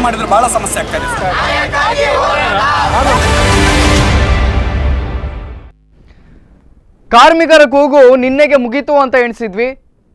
ಮಾಡಿದ್ರೆ ಬಹಳ ಸಮಸ್ಯೆ ಆಗ್ತದೆ ಸರ್ ಕಾರ್ಮಿಕರ ಕೂಗು ನಿನ್ನೆಗೆ ಮುಗೀತು ಅಂತ ಎಣಿಸಿದ್ವಿ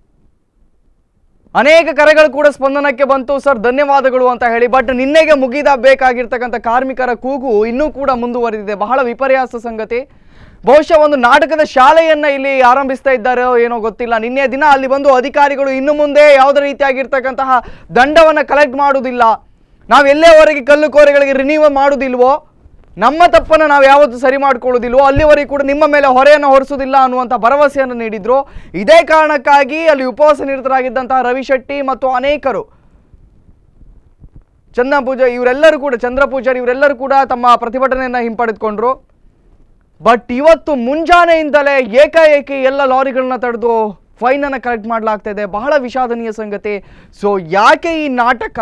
ಅನೇಕ ಕರೆಗಳು ಕೂಡ ಸ್ಪಂದನಕ್ಕೆ ಬಂತು ಸರ್ ಧನ್ಯವಾದಗಳು ಅಂತ ಹೇಳಿ ಬಟ್ ನಿನ್ನೆಗೆ ಮುಗಿದ ಬೇಕಾಗಿರ್ತಕ್ಕಂಥ ಕಾರ್ಮಿಕರ ಕೂಗು ಇನ್ನೂ ಕೂಡ ಮುಂದುವರೆದಿದೆ ಬಹಳ ವಿಪರ್ಯಾಸ ಸಂಗತಿ ಬಹುಶಃ ಒಂದು ನಾಟಕದ ಶಾಲೆಯನ್ನ ಇಲ್ಲಿ ಆರಂಭಿಸ್ತಾ ಇದ್ದಾರೋ ಏನೋ ಗೊತ್ತಿಲ್ಲ ನಿನ್ನೆ ದಿನ ಅಲ್ಲಿ ಬಂದು ಅಧಿಕಾರಿಗಳು ಇನ್ನು ಮುಂದೆ ಯಾವುದೇ ರೀತಿಯಾಗಿರ್ತಕ್ಕಂತಹ ದಂಡವನ್ನು ಕಲೆಕ್ಟ್ ಮಾಡುವುದಿಲ್ಲ ನಾವು ಎಲ್ಲೇವರೆಗೆ ಕಲ್ಲು ಕೋರೆಗಳಿಗೆ ರಿನ್ಯೂ ಮಾಡುವುದಿಲ್ವೋ ನಮ್ಮ ತಪ್ಪನ್ನು ನಾವು ಯಾವತ್ತೂ ಸರಿ ಮಾಡ್ಕೊಳ್ಳೋದಿಲ್ವೋ ಅಲ್ಲಿವರೆಗೆ ಕೂಡ ನಿಮ್ಮ ಮೇಲೆ ಹೊರೆಯನ್ನು ಹೊರಿಸೋದಿಲ್ಲ ಅನ್ನುವಂಥ ಭರವಸೆಯನ್ನು ನೀಡಿದ್ರು ಇದೇ ಕಾರಣಕ್ಕಾಗಿ ಅಲ್ಲಿ ಉಪವಾಸ ನಿರತರಾಗಿದ್ದಂತಹ ರವಿ ಶೆಟ್ಟಿ ಮತ್ತು ಅನೇಕರು ಚಂದ್ರ ಪೂಜಾ ಇವರೆಲ್ಲರೂ ಕೂಡ ಚಂದ್ರ ಪೂಜಾರಿ ಇವರೆಲ್ಲರೂ ಕೂಡ ತಮ್ಮ ಪ್ರತಿಭಟನೆಯನ್ನು ಹಿಂಪಡೆದುಕೊಂಡ್ರು ಬಟ್ ಇವತ್ತು ಮುಂಜಾನೆಯಿಂದಲೇ ಏಕಾಏಕಿ ಎಲ್ಲ ಲಾರಿಗಳನ್ನ ತಡೆದು ಫೈನನ್ನು ಕಲೆಕ್ಟ್ ಮಾಡಲಾಗ್ತಾ ಇದೆ ಬಹಳ ವಿಷಾದನೀಯ ಸಂಗತಿ ಸೊ ಯಾಕೆ ಈ ನಾಟಕ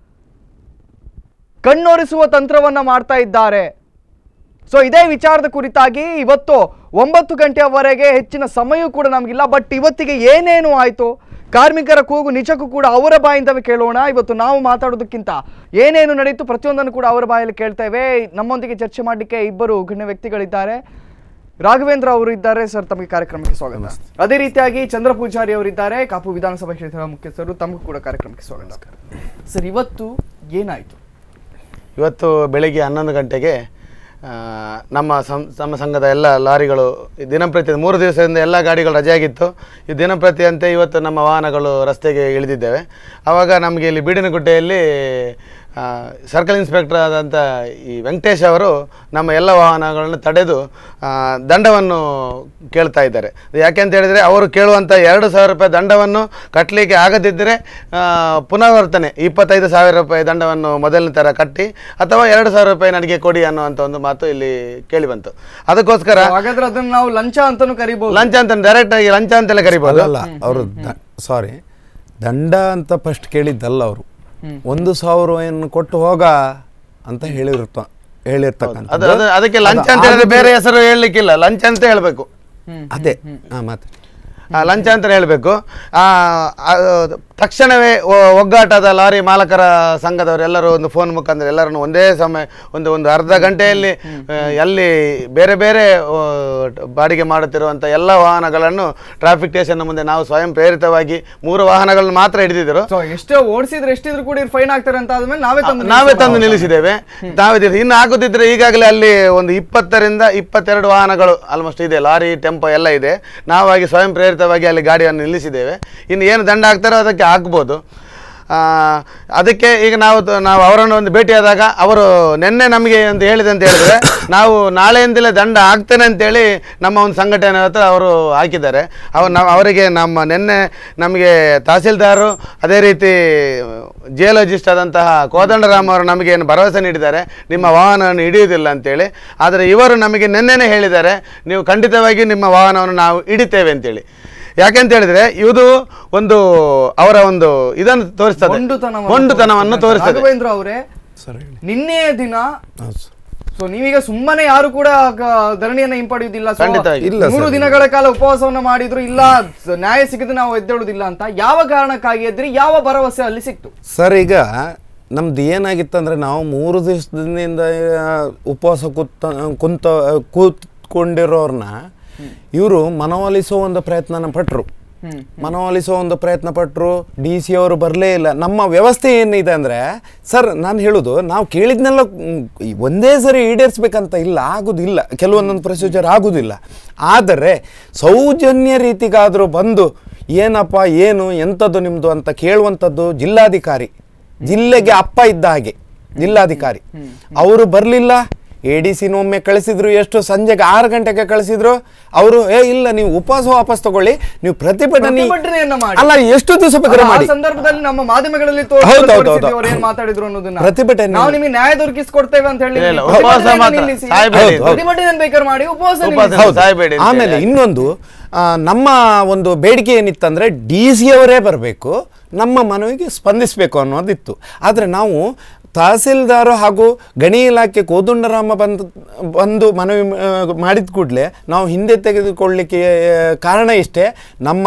ಕಣ್ಣೊರೆಸುವ ತಂತ್ರವನ್ನ ಮಾಡ್ತಾ ಇದ್ದಾರೆ ಸೊ ಇದೇ ವಿಚಾರದ ಕುರಿತಾಗಿ ಇವತ್ತು ಒಂಬತ್ತು ಗಂಟೆಯವರೆಗೆ ಹೆಚ್ಚಿನ ಸಮಯ ಕೂಡ ನಮಗಿಲ್ಲ ಬಟ್ ಇವತ್ತಿಗೆ ಏನೇನು ಆಯಿತು ಕಾರ್ಮಿಕರ ಕೂಗು ನಿಜಕ್ಕೂ ಕೂಡ ಅವರ ಬಾಯಿಂದವೇ ಕೇಳೋಣ ಇವತ್ತು ನಾವು ಮಾತಾಡೋದಕ್ಕಿಂತ ಏನೇನು ನಡೀತು ಪ್ರತಿಯೊಂದನ್ನು ಕೂಡ ಅವರ ಬಾಯಲ್ಲಿ ಕೇಳ್ತೇವೆ ನಮ್ಮೊಂದಿಗೆ ಚರ್ಚೆ ಮಾಡಲಿಕ್ಕೆ ಇಬ್ಬರು ಗಣ್ಯ ವ್ಯಕ್ತಿಗಳಿದ್ದಾರೆ ರಾಘವೇಂದ್ರ ಅವರು ಇದ್ದಾರೆ ಸರ್ ತಮಗೆ ಕಾರ್ಯಕ್ರಮಕ್ಕೆ ಸ್ವಾಗತ ಅದೇ ರೀತಿಯಾಗಿ ಚಂದ್ರ ಪೂಜಾರಿ ಅವರಿದ್ದಾರೆ ಕಾಪು ವಿಧಾನಸಭಾ ಕ್ಷೇತ್ರದ ಮುಖ್ಯಸ್ಥರು ತಮಗೂ ಕೂಡ ಕಾರ್ಯಕ್ರಮಕ್ಕೆ ಸ್ವಾಗತ ಸರ್ ಇವತ್ತು ಏನಾಯಿತು ಇವತ್ತು ಬೆಳಿಗ್ಗೆ ಹನ್ನೊಂದು ಗಂಟೆಗೆ ಆ, ನಮ್ಮ ಸಂ ನಮ್ಮ ಸಂಘದ ಎಲ್ಲ ಲಾರಿಗಳು ಈ ದಿನಂಪ್ರತಿ ಮೂರು ದಿವಸದಿಂದ ಎಲ್ಲ ಗಾಡಿಗಳು ರಜೆಯಾಗಿತ್ತು ಈ ದಿನಂಪ್ರತಿಯಂತೆ ಇವತ್ತು ನಮ್ಮ ವಾಹನಗಳು ರಸ್ತೆಗೆ ಇಳಿದಿದ್ದೇವೆ ಆವಾಗ ನಮಗೆ ಇಲ್ಲಿ ಬೀಡಿನಗುಡ್ಡೆಯಲ್ಲಿ ಆ, ಸರ್ಕಲ್ ಇನ್ಸ್ಪೆಕ್ಟರ್ ಆದಂಥ ಈ ವೆಂಕಟೇಶ್ ಅವರು ನಮ್ಮ ಎಲ್ಲ ವಾಹನಗಳನ್ನು ತಡೆದು ಆ, ದಂಡವನ್ನು ಕೇಳ್ತಾ ಇದ್ದಾರೆ ಯಾಕೆ ಅಂತ ಹೇಳಿದರೆ ಅವರು ಕೇಳುವಂಥ ಎರಡು ಸಾವಿರ ರೂಪಾಯಿ ದಂಡವನ್ನು ಕಟ್ಟಲಿಕ್ಕೆ ಆಗದಿದ್ದರೆ ಆ, ಪುನರಾವರ್ತನೆ ಇಪ್ಪತ್ತೈದು ಸಾವಿರ ರೂಪಾಯಿ ದಂಡವನ್ನು ಮೊದಲನೇ ಥರ ಕಟ್ಟಿ ಅಥವಾ ಎರಡು ಸಾವಿರ ರೂಪಾಯಿ ನನಗೆ ಕೊಡಿ ಅನ್ನುವಂಥ ಒಂದು ಮಾತು ಇಲ್ಲಿ ಕೇಳಿ ಬಂತು ಅದಕ್ಕೋಸ್ಕರ ಹಾಗಾದ್ರೆ ಅದನ್ನ ನಾವು ಲಂಚ ಅಂತಾನು ಕರಿಬಹುದು ಲಂಚ ಅಂತ ಡೈರೆಕ್ಟ್ ಆಗಿ ಲಂಚ ಅಂತೆಲ್ಲ ಕರಿಬೋದು ಅಲ್ಲ ಅವರು ಸಾರಿ ದಂಡ ಅಂತ ಫಸ್ಟ್ ಕೇಳಿದ್ದಲ್ಲ ಅವರು ಒಂದು ಸಾವಿರವನ್ನು ಕೊಟ್ಟು ಹೋಗ ಅಂತ ಹೇಳಿರ್ತ ಅದು ಹೇಳಿರ್ತಕ್ಕಂಥ ಅದು ಅದಕ್ಕೆ ಲಂಚ ಅಂತ ಹೇಳಿದ್ರೆ ಬೇರೆ ಹೆಸರು ಹೇಳಲಿಕ್ಕಿಲ್ಲ ಲಂಚ ಅಂತ ಹೇಳಬೇಕು ಅದೇ ಹಾ ಮಾತು ಆ, ಲಂಚ ಅಂತ ಹೇಳಬೇಕು ತಕ್ಷಣವೇ ಒ- ಒಗ್ಗಾಟದ ಲಾರಿ ಮಾಲಕರ ಸಂಘದವರೆಲ್ಲರೂ ಒಂದು ಫೋನ್ ಮುಖಾಂತರ ಎಲ್ಲರನ್ನು ಒಂದೇ ಸಮಯ ಒಂದು ಒಂದು ಅರ್ಧ ಗಂಟೆಯಲ್ಲಿ ಆ, ಎಲ್ಲಿ ಬೇರೆ ಬೇರೆ ಆ, ಬಾಡಿಗೆ ಮಾಡುತ್ತಿರುವಂಥ ಎಲ್ಲ ವಾಹನಗಳನ್ನು ಟ್ರಾಫಿಕ್ ಸ್ಟೇಷನ್ ಮುಂದೆ ನಾವು ಸ್ವಯಂ ಪ್ರೇರಿತವಾಗಿ ಮೂರು ವಾಹನಗಳನ್ನು ಮಾತ್ರ ಹಿಡಿದಿದ್ದರು ಸೊ ಎಷ್ಟೇ ಓಡಿಸಿದ್ರೆ ಎಷ್ಟಿದ್ರು ಕೂಡ ಫೈನ್ ಆಗ್ತಾರೆ ಅಂತ ಆದ್ಮೇಲೆ ನಾವೇ ತಂದು ನಾವೇ ತಂದು ನಿಲ್ಲಿಸಿದ್ದೇವೆ ನಾವೇ ತಿ- ಇನ್ನು ಆಗುತ್ತಿದ್ರೆ ಈಗಾಗಲೇ ಅಲ್ಲಿ ಒಂದು ಇಪ್ಪತ್ತರಿಂದ ಇಪ್ಪತ್ತೆರಡು ವಾಹನಗಳು ಆಲ್ಮೋಸ್ಟ್ ಇದೆ ಲಾರಿ ಟೆಂಪೋ ಎಲ್ಲ ಇದೆ ನಾವಾಗಿ ಸ್ವಯಂ ಪ್ರೇರಿತವಾಗಿ ಅಲ್ಲಿ ಗಾಡಿಯನ್ನು ನಿಲ್ಲಿಸಿದ್ದೇವೆ ಇನ್ನು ಏನು ದಂಡ ಹಾಕ್ತಾರೋ ಅದಕ್ಕೆ ಹಾಕ್ಬೋದು ಆ, ಅದಕ್ಕೆ ಈಗ ನಾವು ತ- ನಾವು ಅವರನ್ನು ಒಂದು ಭೇಟಿಯಾದಾಗ ಅವರು ನಿನ್ನೆ ನಮಗೆ ಅಂತ ಹೇಳಿದೆ ಅಂತ ಹೇಳಿದ್ರೆ ನಾವು ನಾಳೆಯಿಂದಲೇ ದಂಡ ಹಾಕ್ತೇನೆ ಅಂತೇಳಿ ನಮ್ಮ ಒಂದು ಸಂಘಟನೆ ಹತ್ರ ಅವರು ಹಾಕಿದ್ದಾರೆ ಅವ್ರು ನಾವು ಅವರಿಗೆ ನಮ್ಮ ನಿನ್ನೆ ನಮಗೆ ತಹಸೀಲ್ದಾರು ಅದೇ ರೀತಿ ಜಿಯೋಲಜಿಸ್ಟ್ ಆದಂತಹ ಕೋದಂಡರಾಮ್ ಅವರು ನಮಗೆ ಏನು ಭರವಸೆ ನೀಡಿದ್ದಾರೆ ನಿಮ್ಮ ವಾಹನವನ್ನು ಹಿಡಿಯುವುದಿಲ್ಲ ಅಂತೇಳಿ ಆದರೆ ಇವರು ನಮಗೆ ನಿನ್ನೆನೇ ಹೇಳಿದ್ದಾರೆ ನೀವು ಖಂಡಿತವಾಗಿ ನಿಮ್ಮ ವಾಹನವನ್ನು ನಾವು ಹಿಡಿತೇವೆ ಅಂತೇಳಿ ಯಾಕೆಂತ ಹೇಳಿದ್ರೆ ಇದು ಒಂದು ಅವರ ಒಂದು ಇದನ್ನು ತೋರಿಸ್ತದೆ ಮೊಂಡುತನವನ್ನು ಮೊಂಡುತನವನ್ನು ತೋರಿಸ್ತದೆ ರಾಘವೇಂದ್ರ ಅವರೇ ಸರ್ ಹೇಳಿ ನಿನ್ನೆಯ ದಿನ ಹೌದು ಸರ್. ಸೊ ನೀವೀಗ ಸುಮ್ಮನೆ ಯಾರು ಕೂಡ ಗ- ಧರಣಿಯನ್ನ ಹಿಂಪಡೆಯುವುದಿಲ್ಲ So, ಖಂಡಿತವಾಗಿ. ಇಲ್ಲ ಮೂರು ಸರ್. ದಿನಗಳ ಕಾಲ ಉಪವಾಸವನ್ನ ಮಾಡಿದ್ರು ಇಲ್ಲ ಸ- ನ್ಯಾಯ ಸಿಗದೆ ನಾವು ಎದ್ದೇಳುದಿಲ್ಲ ಅಂತ ಯಾವ ಕಾರಣಕ್ಕಾಗಿ ಎದ್ರಿ ಯಾವ ಭರವಸೆ ಅಲ್ಲಿ ಸಿಕ್ತು ಸರ್ ಈಗ ನಮ್ದು ಏನಾಗಿತ್ತಂದ್ರೆ ನಾವು ಮೂರು ದಿವಸದಿಂದ ಆ, ಉಪವಾಸ ಕೂತ ಕುಂತ ಕೂತ್ಕೊಂಡಿರೋರ್ನ ಇವರು ಮನವೊಲಿಸೋ ಒಂದು ಪ್ರಯತ್ನನ ಪಟ್ಟರು ಮನವೊಲಿಸೋ ಒಂದು ಪ್ರಯತ್ನ ಪಟ್ಟರು ಡಿ ಸಿ ಅವರು ಬರಲೇ ಇಲ್ಲ ನಮ್ಮ ವ್ಯವಸ್ಥೆ ಏನಿದೆ ಅಂದರೆ ಸರ್ ನಾನು ಹೇಳೋದು ನಾವು ಕೇಳಿದ್ನೆಲ್ಲ ಮ್, ಈ ಒಂದೇ ಸರಿ ಈಡೇರಿಸ್ಬೇಕಂತ ಇಲ್ಲ ಆಗೋದಿಲ್ಲ ಕೆಲವೊಂದೊಂದು ಪ್ರೊಸೀಜರ್ ಆಗೋದಿಲ್ಲ ಆದರೆ ಸೌಜನ್ಯ ರೀತಿಗಾದರೂ ಬಂದು ಏನಪ್ಪ ಏನು ಎಂಥದ್ದು ನಿಮ್ಮದು ಅಂತ ಕೇಳುವಂಥದ್ದು ಜಿಲ್ಲಾಧಿಕಾರಿ ಜಿಲ್ಲೆಗೆ ಅಪ್ಪ ಇದ್ದ ಹಾಗೆ ಜಿಲ್ಲಾಧಿಕಾರಿ ಅವರು ಬರಲಿಲ್ಲ ಎ ಡಿ ಒಮ್ಮೆ ಕಳಿಸಿದ್ರು ಎಷ್ಟು ಸಂಜೆಗೆ ಆರು ಗಂಟೆಗೆ ಕಳಿಸಿದ್ರು ಅವರು ಏ ಇಲ್ಲ ನೀವು ಉಪವಾಸ ವಾಪಸ್ ತಗೊಳ್ಳಿ ನೀವು ಪ್ರತಿಭಟನೆ ಪ್ರತಿಭಟನೆಯನ್ನ ಮಾಡಿ. ಅಲ್ಲ ಎಷ್ಟು ದಿವಸ ಬೇಕಾದ್ರೂ ಆ ಮಾಡಿ ಸಂದರ್ಭದಲ್ಲಿ ನಮ್ಮ ಮಾಧ್ಯಮಗಳಲ್ಲಿ ಹೌದು, ಹೌದು, ತೋರಿಸಿದ್ವಿ ಹೌದು. ಅವ್ರು ಏನ್ ಮಾತಾಡಿದ್ರು ಅನ್ನೋದನ್ನ ಪ್ರತಿಭಟನೆ- ನಾವು ನಿಮಗೆ ನ್ಯಾಯ ದೊರಕಿಸ್ಕೊಡ್ತೇವೆ ಅಂತ ಹೇಳಿ ಇಲ್ಲ, ಇಲ್ಲ, ಪ್ರತಿಭಟನೆಯನ್ನ ಉಪವಾಸ ಮಾತ್ರ. ನಿಲ್ಲಿಸಿ. ಸಾಯ್ಬೇಡಿ. ಹೌದು, ಹೌದು. ಪ್ರತಿಭಟನೆ ಬೇಕಾದ್ರೆ ಮಾಡಿ ಉಪವಾಸ ಉಪವಾಸ ನಿಲ್ಲಿಸಿ. ಹೌದು. ಸಾಯ್ಬೇಡಿ ಅಂತ ಆಮೇಲೆ ಹೇಳಿ. ಇನ್ನೊಂದು ಆ, ನಮ್ಮ ಒಂದು ಬೇಡಿಕೆ ಏನಿತ್ತಂದ್ರೆ ಡಿ ಸಿ ಅವರೇ ಬರಬೇಕು ನಮ್ಮ ಮನವಿಗೆ ಸ್ಪಂದಿಸಬೇಕು ಅನ್ನೋದಿತ್ತು ಆದರೆ ನಾವು ತಹಸೀಲ್ದಾರ್ ಹಾಗೂ ಗಣಿ ಇಲಾಖೆ ಕೋದುಂಡರಾಮ ಬಂದು ಬಂದು ಮನವಿ ಮಾಡಿದ ಕೂಡಲೇ ನಾವು ಹಿಂದೆ ತೆಗೆದುಕೊಳ್ಳಿಕ್ಕೆ ಆ, ಕಾರಣ ಇಷ್ಟೇ ನಮ್ಮ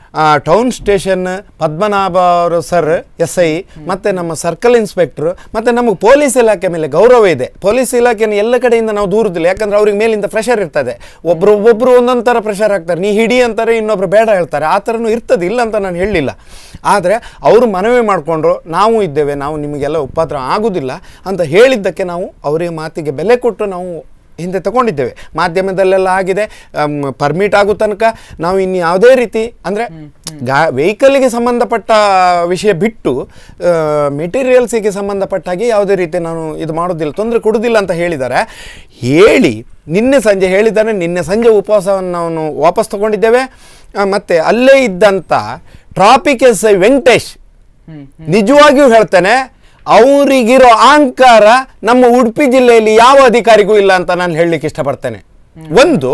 ಟೌನ್ ಸ್ಟೇಷನ್ ಪದ್ಮನಾಭ ಅವರು ಸರ್ ಎಸ್ ಐ ಮತ್ತು ನಮ್ಮ ಸರ್ಕಲ್ ಇನ್ಸ್ಪೆಕ್ಟ್ರು ಮತ್ತು ನಮಗೆ ಪೊಲೀಸ್ ಇಲಾಖೆ ಮೇಲೆ ಗೌರವ ಇದೆ ಪೊಲೀಸ್ ಇಲಾಖೆನ ಎಲ್ಲ ಕಡೆಯಿಂದ ನಾವು ದೂರದಿಲ್ಲ ಯಾಕಂದ್ರೆ ಅವ್ರಿಗೆ ಮೇಲಿಂದ ಪ್ರೆಷರ್ ಇರ್ತದೆ ಒಬ್ರು ಒಬ್ಬರು ಒಂದೊಂದು ಥರ ಪ್ರೆಷರ್ ಹಾಕ್ತಾರೆ ನೀ ಹಿಡಿ ಅಂತಾರೆ ಇನ್ನೊಬ್ರು ಬೇಡ ಹೇಳ್ತಾರೆ ಆ ಥರನೂ ಇರ್ತದೆ ಇಲ್ಲ ಅಂತ ನಾನು ಹೇಳಲಿಲ್ಲ ಆದರೆ ಅವರು ಮನವಿ ಮಾಡಿಕೊಂಡ್ರು ನಾವು ಇದ್ದೇವೆ ನಾವು ನಿಮಗೆಲ್ಲ ಉಪದ್ರ ಆಗುವುದಿಲ್ಲ ಅಂತ ಹೇಳಿದ್ದಕ್ಕೆ ನಾವು ಅವರಿಗೆ ಮಾತಿಗೆ ಬೆಲೆ ಕೊಟ್ಟು ನಾವು ಹಿಂದೆ ತಗೊಂಡಿದ್ದೇವೆ ಮಾಧ್ಯಮದಲ್ಲೆಲ್ಲ ಆಗಿದೆ ಪರ್ಮಿಟ್ ಆಗೋ ತನಕ ನಾವು ಇನ್ನು ಯಾವುದೇ ರೀತಿ ಅಂದರೆ ಗಾ ವೆಹಿಕಲ್ಗೆ ಸಂಬಂಧಪಟ್ಟ ವಿಷಯ ಬಿಟ್ಟು ಮೆಟೀರಿಯಲ್ಸಿಗೆ ಸಂಬಂಧಪಟ್ಟ ಹಾಗೆ ಯಾವುದೇ ರೀತಿ ನಾನು ಇದು ಮಾಡೋದಿಲ್ಲ ತೊಂದರೆ ಕೊಡೋದಿಲ್ಲ ಅಂತ ಹೇಳಿದ್ದಾರೆ ಹೇಳಿ ನಿನ್ನೆ ಸಂಜೆ ಹೇಳಿದ್ದಾರೆ ನಿನ್ನೆ ಸಂಜೆ ಉಪವಾಸವನ್ನು ನಾವು ವಾಪಸ್ ತಗೊಂಡಿದ್ದೇವೆ ಆ, ಮತ್ತೆ ಅಲ್ಲೇ ಇದ್ದಂಥ ಟ್ರಾಫಿಕ್ ಎಸ್ ಐ ವೆಂಕಟೇಶ್ ನಿಜವಾಗಿಯೂ ಹೇಳ್ತೇನೆ ಅವರಿಗಿರೋ ಅಹಂಕಾರ ನಮ್ಮ ಉಡುಪಿ ಜಿಲ್ಲೆಯಲ್ಲಿ ಯಾವ ಅಧಿಕಾರಿಗೂ ಇಲ್ಲ ಅಂತ ನಾನು ಹೇಳಲಿಕ್ಕೆ ಇಷ್ಟಪಡ್ತೇನೆ ಒಂದು